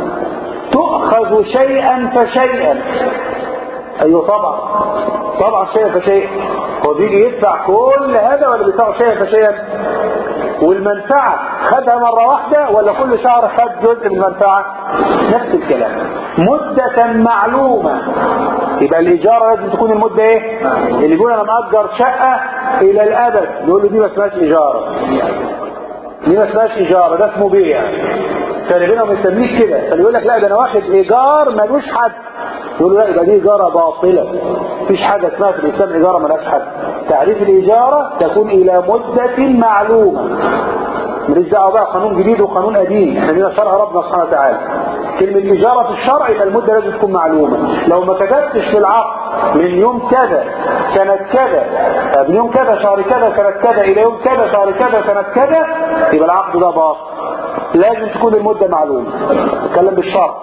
تؤخذ شيئا فشيئا ايوه طبعا طبعا شيئا فشيئا هو بيجي يدفع كل هذا ولا بيدفعه شيئا فشيئا والمنفعة خدها مرة واحدة ولا كل شهر خد جزء من المنفعة نفس الكلام مدة معلومة يبقى الإيجارة لازم تكون المدة إيه اللي يقول أنا مأجر شقة إلى الأبد يقول له دي ما اسمهاش إيجارة دي ما اسمهاش إيجارة ده اسمه بيع فاللي بينهم يسميه كده فاللي يقول لك لا ده أنا واخد إيجار ملوش حد يقول له لا يبقى دي إيجارة باطلة مفيش حاجة اسمها في الإسلام إيجارة ملهاش حد تعريف الإيجارة تكون إلى مدة معلومة ماليش دعوه بقى قانون جديد وقانون قديم احنا لينا شرع ربنا سبحانه وتعالى كلمة إجارة في الشرع يبقى المدة لازم تكون معلومة لو ما كتبتش في العقد من يوم كذا سنة كذا من يوم كذا شهر كذا سنة كذا إلى يوم كذا شهر كذا سنة كذا يبقى العقد ده باطل لازم تكون المدة معلومة نتكلم بالشرع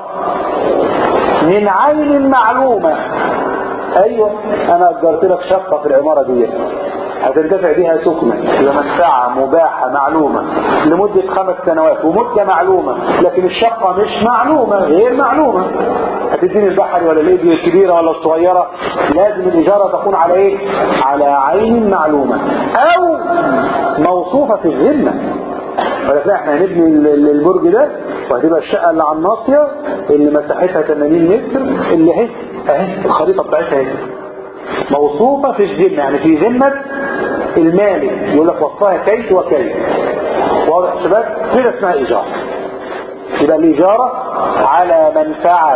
من عين معلومة ايوه انا اجرت لك شقة في العمارة دي هتنتفع بها سكنة لمنفعة مباحة معلومة لمدة خمس سنوات ومدة معلومة لكن الشقة مش معلومة غير معلومة هتديني البحر ولا ليبيا الكبيرة ولا الصغيرة لازم الإجارة تكون على إيه؟ على عين معلومة أو موصوفة في الذمة ولكن احنا هنبني البرج ده وهتبقى الشقة اللي على الناصية اللي مساحتها 80 متر اللي اهي اهي الخريطة بتاعتها اهي موصوفة في الذمة يعني في ذمة المالك يقول لك وصاها كيف وكيف واضح يا شباب كده اسمها إيجار يبقى الإجارة على منفعة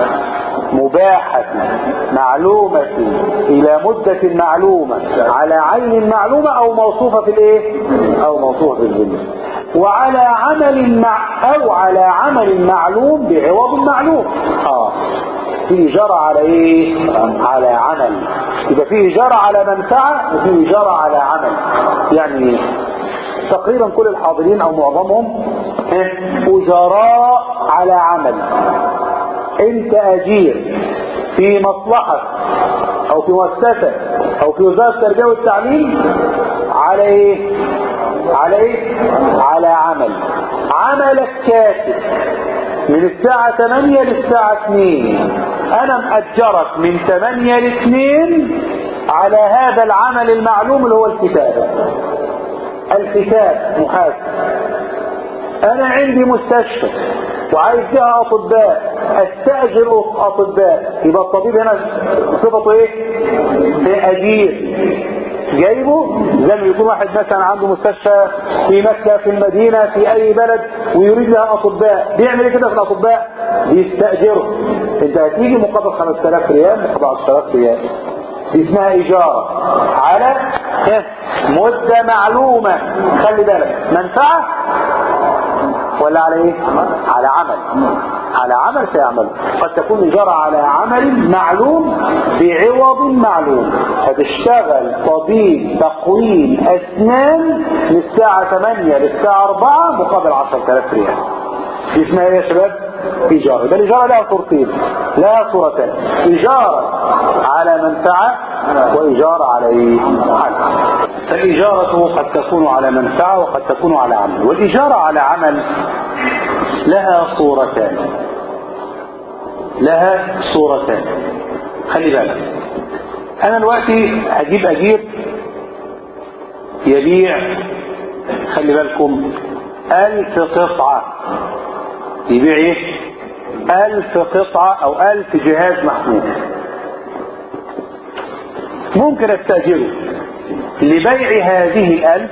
مباحة معلومة إلى مدة معلومة على عين معلومة أو موصوفة في الإيه؟ أو موصوفة في الذمة وعلى عمل مع أو على عمل معلوم بعوض معلوم آه في إجارة على إيه؟ على عمل يبقى في إجارة على منفعة وفي إجارة على عمل يعني إيه؟ تقريبا كل الحاضرين أو معظمهم أجراء على عمل أنت أجير في مصلحة أو في مؤسسة أو في وزارة التربية والتعليم على إيه؟ على إيه؟ على عمل عملك كاتب من الساعة 8 للساعة 2 أنا مأجرك من 8 ل 2 على هذا العمل المعلوم اللي هو الكتابة الكتاب محاسب أنا عندي مستشفى وعايز فيها أطباء أستأجر أطباء يبقى الطبيب هنا صفته إيه؟ أجير جايبه زي ما يكون واحد مثلا عنده مستشفى في مكة في المدينة في أي بلد ويريد لها أطباء بيعمل إيه كده في الأطباء؟ بيستأجره أنت هتيجي مقابل 5000 ريال مقابل 10000 ريال دي اسمها إيجار على مدة معلومة خلي بالك منفعة ولا على ايه على عمل على عمل سيعمل قد تكون إجارة على عمل معلوم بعوض معلوم هتشتغل طبيب تقويم أسنان من الساعة 8 للساعة 4 مقابل 10000 ريال دي اسمها ايه يا شباب إجارة ده الإجارة لها صورتين لها صورتين إجارة على منفعة وإجارة على إيه؟ على فالإجارة قد تكون على منفعة وقد تكون على عمل والإجارة على عمل لها صورتان لها صورتان خلي بالك أنا دلوقتي هجيب أجير يبيع خلي بالكم ألف قطعة يبيع ايه ألف قطعة أو ألف جهاز محمول ممكن استأجره لبيع هذه الألف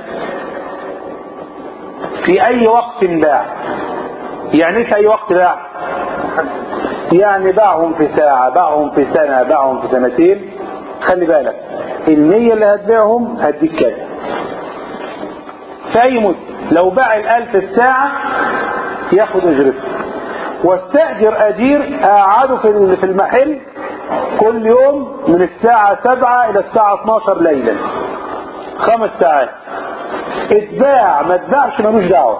في أي وقت باع يعني في أي وقت باع يعني باعهم في ساعة باعهم في سنة باعهم في سنتين خلي بالك المية اللي هتبيعهم هديك كذا في أي مدة لو باع الألف الساعة ياخد اجرته واستأجر أجير أقعده في المحل كل يوم من الساعة 7 إلى الساعة 12 ليلا خمس ساعات اتباع ما اتباعش ملوش دعوة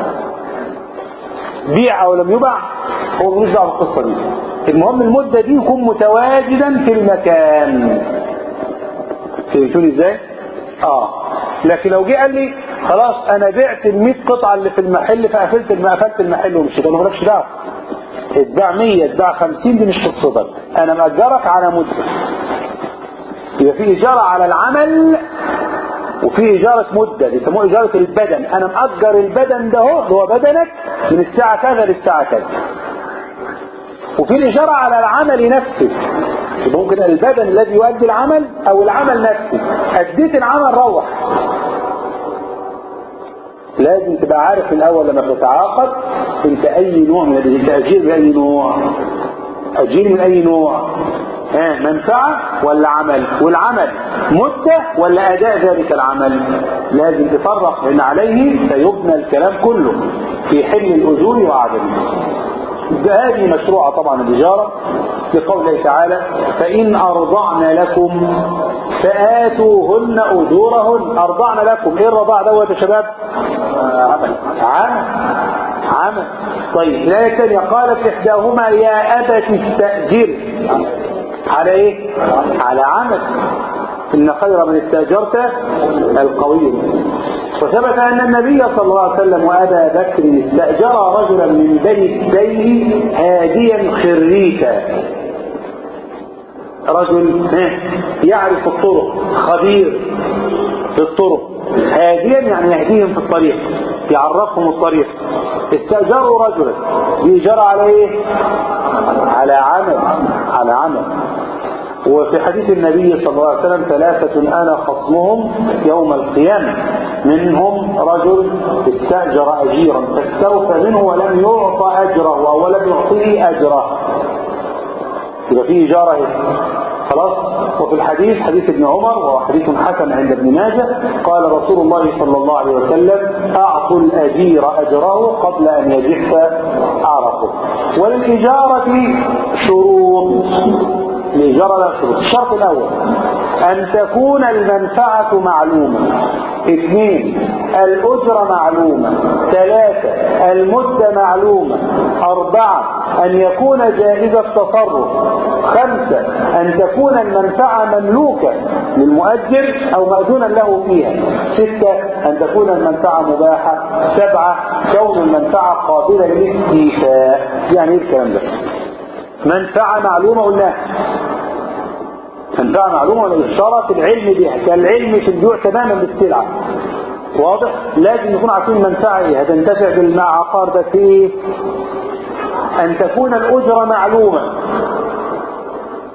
بيع أو لم يباع هو ملوش دعوة بالقصة دي المهم المدة دي يكون متواجدا في المكان فهمتوني ازاي؟ اه لكن لو جه قال لي خلاص انا بعت ال 100 قطعه اللي في المحل فقفلت قفلت المحل ومشيت انا مالكش دعوه اتباع 100 اتباع 50 دي مش قصتك انا مأجرك على مده يبقى في اجاره على العمل وفي إجارة مدة بيسموها إجارة البدن أنا مأجر البدن ده هو اللي هو بدنك من الساعة كذا للساعة كذا وفي الإجارة على العمل نفسه يبقى ممكن البدن الذي يؤدي العمل أو العمل نفسه أديت العمل روح لازم تبقى عارف الأول لما تتعاقد أنت أي نوع من أنت أجير بأي نوع أجير من أي نوع ها منفعة ولا عمل والعمل مدة ولا أداء ذلك العمل لازم تفرق لأن عليه سيبنى الكلام كله في حل الأجور وعدمه هذه مشروعة طبعا الإجارة لقوله تعالى فإن أرضعن لكم فآتوهن أجورهن أرضعن لكم إيه الرضاع دوت يا شباب عمل عمل عمل طيب الآية الثانية قالت إحداهما يا أبت استأجر على إيه على عمل إن خير من استأجرت القوي وثبت أن النبي صلى الله عليه وسلم وأبا بكر استأجر رجلا من بني الدين هاديا خريتا رجل يعرف الطرق خبير في الطرق هاديا يعني يهديهم في الطريق يعرفهم الطريق استأجروا رجلا بيجر على ايه على عمل على عمل وفي حديث النبي صلى الله عليه وسلم ثلاثة أنا خصمهم يوم القيامة منهم رجل استأجر أجيرا فاستوفى منه ولم يعطى أجره أو لم يعطيه أجره يبقى فيه إجارة هنا خلاص وفي الحديث حديث ابن عمر وهو حديث حسن عند ابن ماجه قال رسول الله صلى الله عليه وسلم أعطوا الأجير أجره قبل أن يجف عرفه وللإجارة شروط الإجارة لها شروط الشرط الأول أن تكون المنفعة معلومة اثنين الأجرة معلومة ثلاثة المدة معلومة أربعة أن يكون جائز التصرف خمسة أن تكون المنفعة مملوكة للمؤجر أو مأذونا له فيها ستة أن تكون المنفعة مباحة سبعة كون المنفعة قابلة للاستيفاء يعني ايه الكلام ده منفعة معلومة قلناها منفعة معلومة ولا اشترط العلم بها كالعلم في البيوع تماما بالسلعة واضح لازم نكون عارفين المنفعة ايه هتنتفع بالعقار ده في ايه ان تكون الاجرة معلومة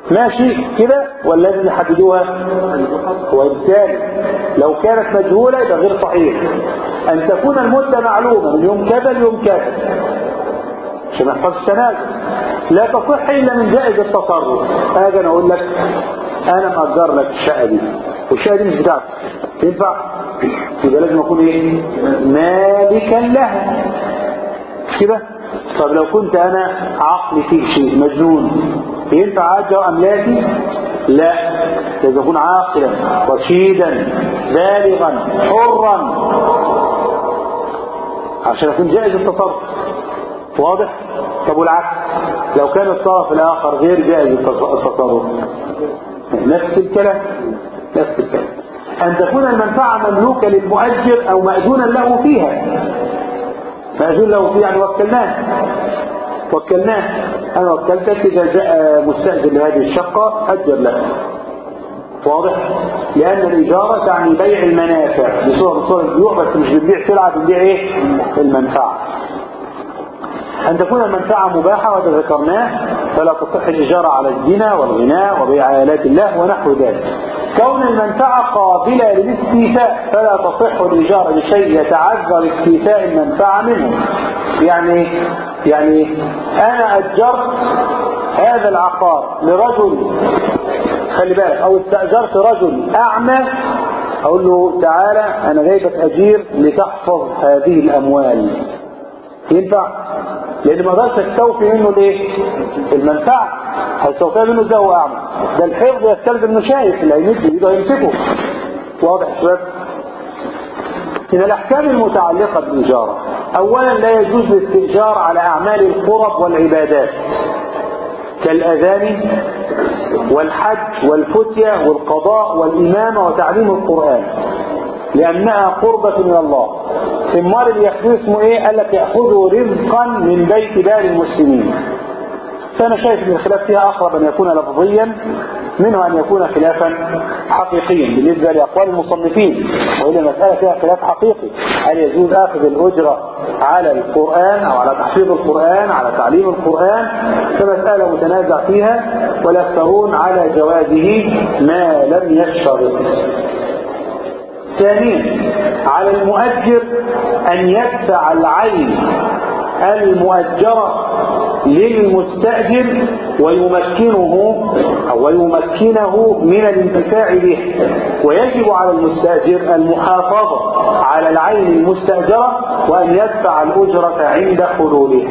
ماشي كده ولا لازم يحددوها وبالتالي لو كانت مجهولة يبقى غير صحيح أن تكون المدة معلومة من يوم كذا ليوم كذا عشان ما يحصلش تنازل لا تصح إلا من جائز التصرف أجي أنا أقول لك أنا مأجر لك الشقة دي والشقة دي مش بتاعتك ينفع يبقى لازم أكون إيه مالكا لها مش كده طب لو كنت أنا عقلي فيه شيء مجنون ينفع أجر أملاكي لا لازم أكون عاقلا رشيدا بالغا حرا عشان أكون جائز التصرف واضح طب والعكس لو كان الطرف الآخر غير جائز التصرف نفس الكلام نفس الكلام أن تكون المنفعة مملوكة للمؤجر أو مأذونا له فيها مأذون له فيها يعني وكلناه وكلناه أنا وكلتك إذا جاء مستأجر لهذه الشقة أجر له واضح لأن الإجارة تعني بيع المنافع بصورة بصورة البيوع بس مش بنبيع سلعة بنبيع إيه المنفعة أن تكون المنفعة مباحة وهذا ذكرناه فلا تصح الإجارة على الزنا والغناء وبيع آلات الله ونحو ذلك كون المنفعة قابلة للاستيفاء فلا تصح الإجارة لشيء يتعذر استيفاء المنفعة منه يعني يعني أنا أجرت هذا العقار لرجل خلي بالك أو استأجرت رجل أعمى أقول له تعالى أنا جايبك أجير لتحفظ هذه الأموال ينفع لان ما اقدرش استوفي منه الايه المنفعه هستوفيها منه ازاي هو اعمى ده الحفظ يستلزم انه شايف اللي هيمد ايده هيمسكه واضح يا شباب من الاحكام المتعلقه بالاجاره اولا لا يجوز الاستئجار على اعمال القرب والعبادات كالاذان والحج والفتية والقضاء والإمامة وتعليم القرآن لأنها قربة من الله ثمار اللي ياخذوه اسمه ايه قال لك ياخذوا رزقا من بيت بال المسلمين فانا شايف ان الخلاف فيها اقرب ان يكون لفظيا منه ان يكون خلافا حقيقيا بالنسبه لاقوال المصنفين وهي مساله فيها خلاف حقيقي هل يجوز اخذ الاجره على القران او على تحفيظ القران على تعليم القران فمساله متنازع فيها والاكثرون على جوازه ما لم يشترط ثانيا على المؤجر أن يدفع العين المؤجرة للمستأجر ويمكنه أو ويمكنه من الانتفاع به ويجب على المستأجر المحافظة على العين المستأجرة وأن يدفع الأجرة عند حلوله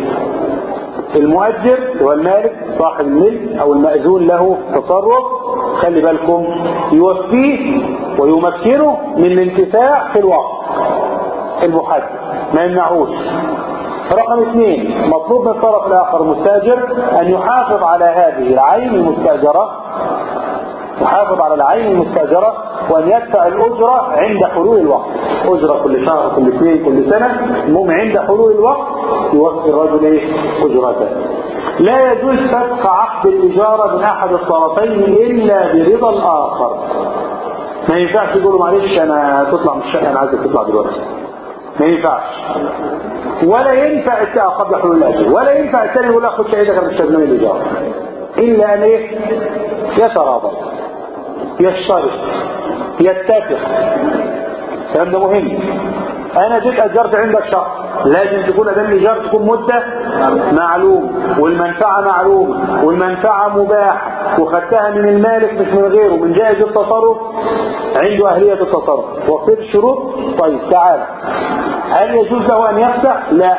المؤجر هو المالك صاحب الملك او المأذون له في التصرف خلي بالكم يوفيه ويمكنه من الانتفاع في الوقت المحدد ما يمنعوش رقم اثنين مطلوب من الطرف الاخر المستاجر ان يحافظ على هذه العين المستاجرة يحافظ على العين المستاجرة وان يدفع الاجرة عند حلول الوقت اجرة كل شهر كل اثنين كل سنة المهم عند حلول الوقت يوفي الرجل ايه اجرته لا يجوز فسخ عقد الاجارة من احد الطرفين الا برضا الاخر ما ينفعش يقولوا معلش انا تطلع من الشقة انا عايزك تطلع دلوقتي ما ينفعش ولا ينفع التاء قبل حلول الاجل ولا ينفع الثاني يقول لا خد شهيدك انا مش لازم الاجاره الا ان ايه يتراضى يشترط يتفق الكلام ده مهم انا جيت اجرت عندك شهر لازم تكون ادام الايجار تكون مده معلوم والمنفعه معلومه والمنفعه مباحه وخدتها من المالك مش من غيره من جائز التصرف عنده اهليه التصرف وفيت الشروط طيب تعال هل يجوز له ان يفسح لا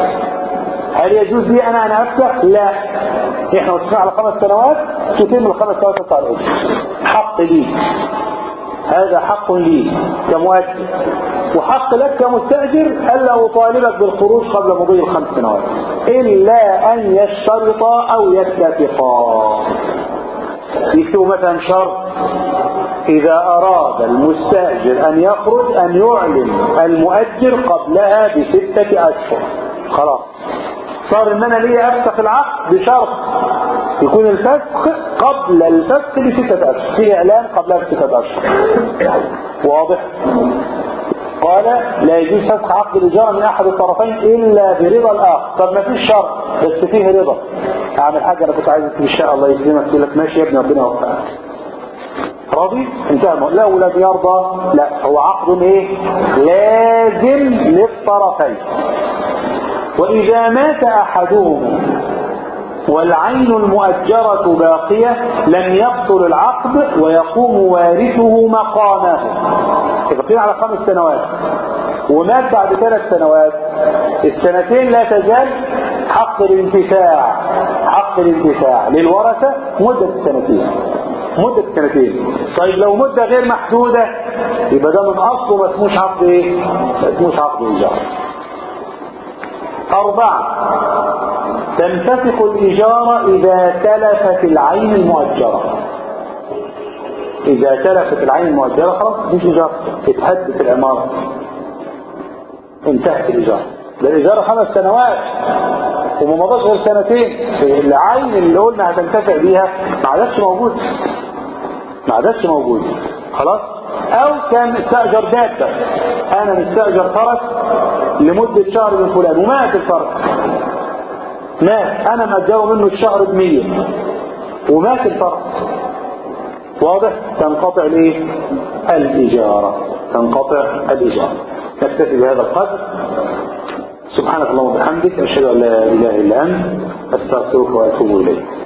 هل يجوز لي انا ان افسح لا احنا وصلنا على خمس سنوات تتم الخمس سنوات بتاع الاجر حق لي هذا حق لي كمؤجر وحق لك كمستأجر ألا أطالبك بالخروج قبل مضي الخمس سنوات إلا أن يشترطا أو يتفقا يكتبوا مثلا شرط إذا أراد المستأجر أن يخرج أن يعلن المؤجر قبلها بستة أشهر خلاص صار ان انا ليا افسخ العقد بشرط يكون الفسخ قبل الفسخ بستة اشهر في اعلان قبلها بستة اشهر واضح قال لا يجوز فسخ عقد الاجاره من احد الطرفين الا برضا الاخر طب ما فيش شرط بس فيه رضا اعمل حاجه انا كنت عايز ان شاء الله يسلمك يقول لك ماشي يا ابني ربنا يوفقك راضي انتهى لا ولا بيرضى لا هو عقد ايه لازم للطرفين واذا مات احدهما والعين المؤجرة باقية لم يبطل العقد ويقوم وارثه مقامه اتفقين على خمس سنوات ومات بعد ثلاث سنوات السنتين لا تزال حق الانتفاع حق الانتفاع للورثة مدة سنتين مدة سنتين طيب لو مدة غير محدودة يبقى ده من أصله ما اسموش عقد ايه؟ ما اسموش عقد إيجار أربعة تنفسخ الإجارة إذا تلفت العين المؤجرة إذا تلفت العين المؤجرة خلاص مش إيجار اتهدت العمارة انتهت الإجارة ده الإجارة خمس سنوات وما مضاش غير سنتين العين اللي قلنا هتنتفع بيها ما عادتش موجود ما عادتش موجود خلاص او كان استأجر دابة انا مستأجر فرس لمدة شهر من فلان ومات الفرس مات انا مأجره منه الشهر بمية ومات الفرس واضح تنقطع الايه الاجارة تنقطع الاجارة نكتفي بهذا القدر سبحانك اللهم وبحمدك اشهد ان لا اله الا انت استغفرك واتوب اليك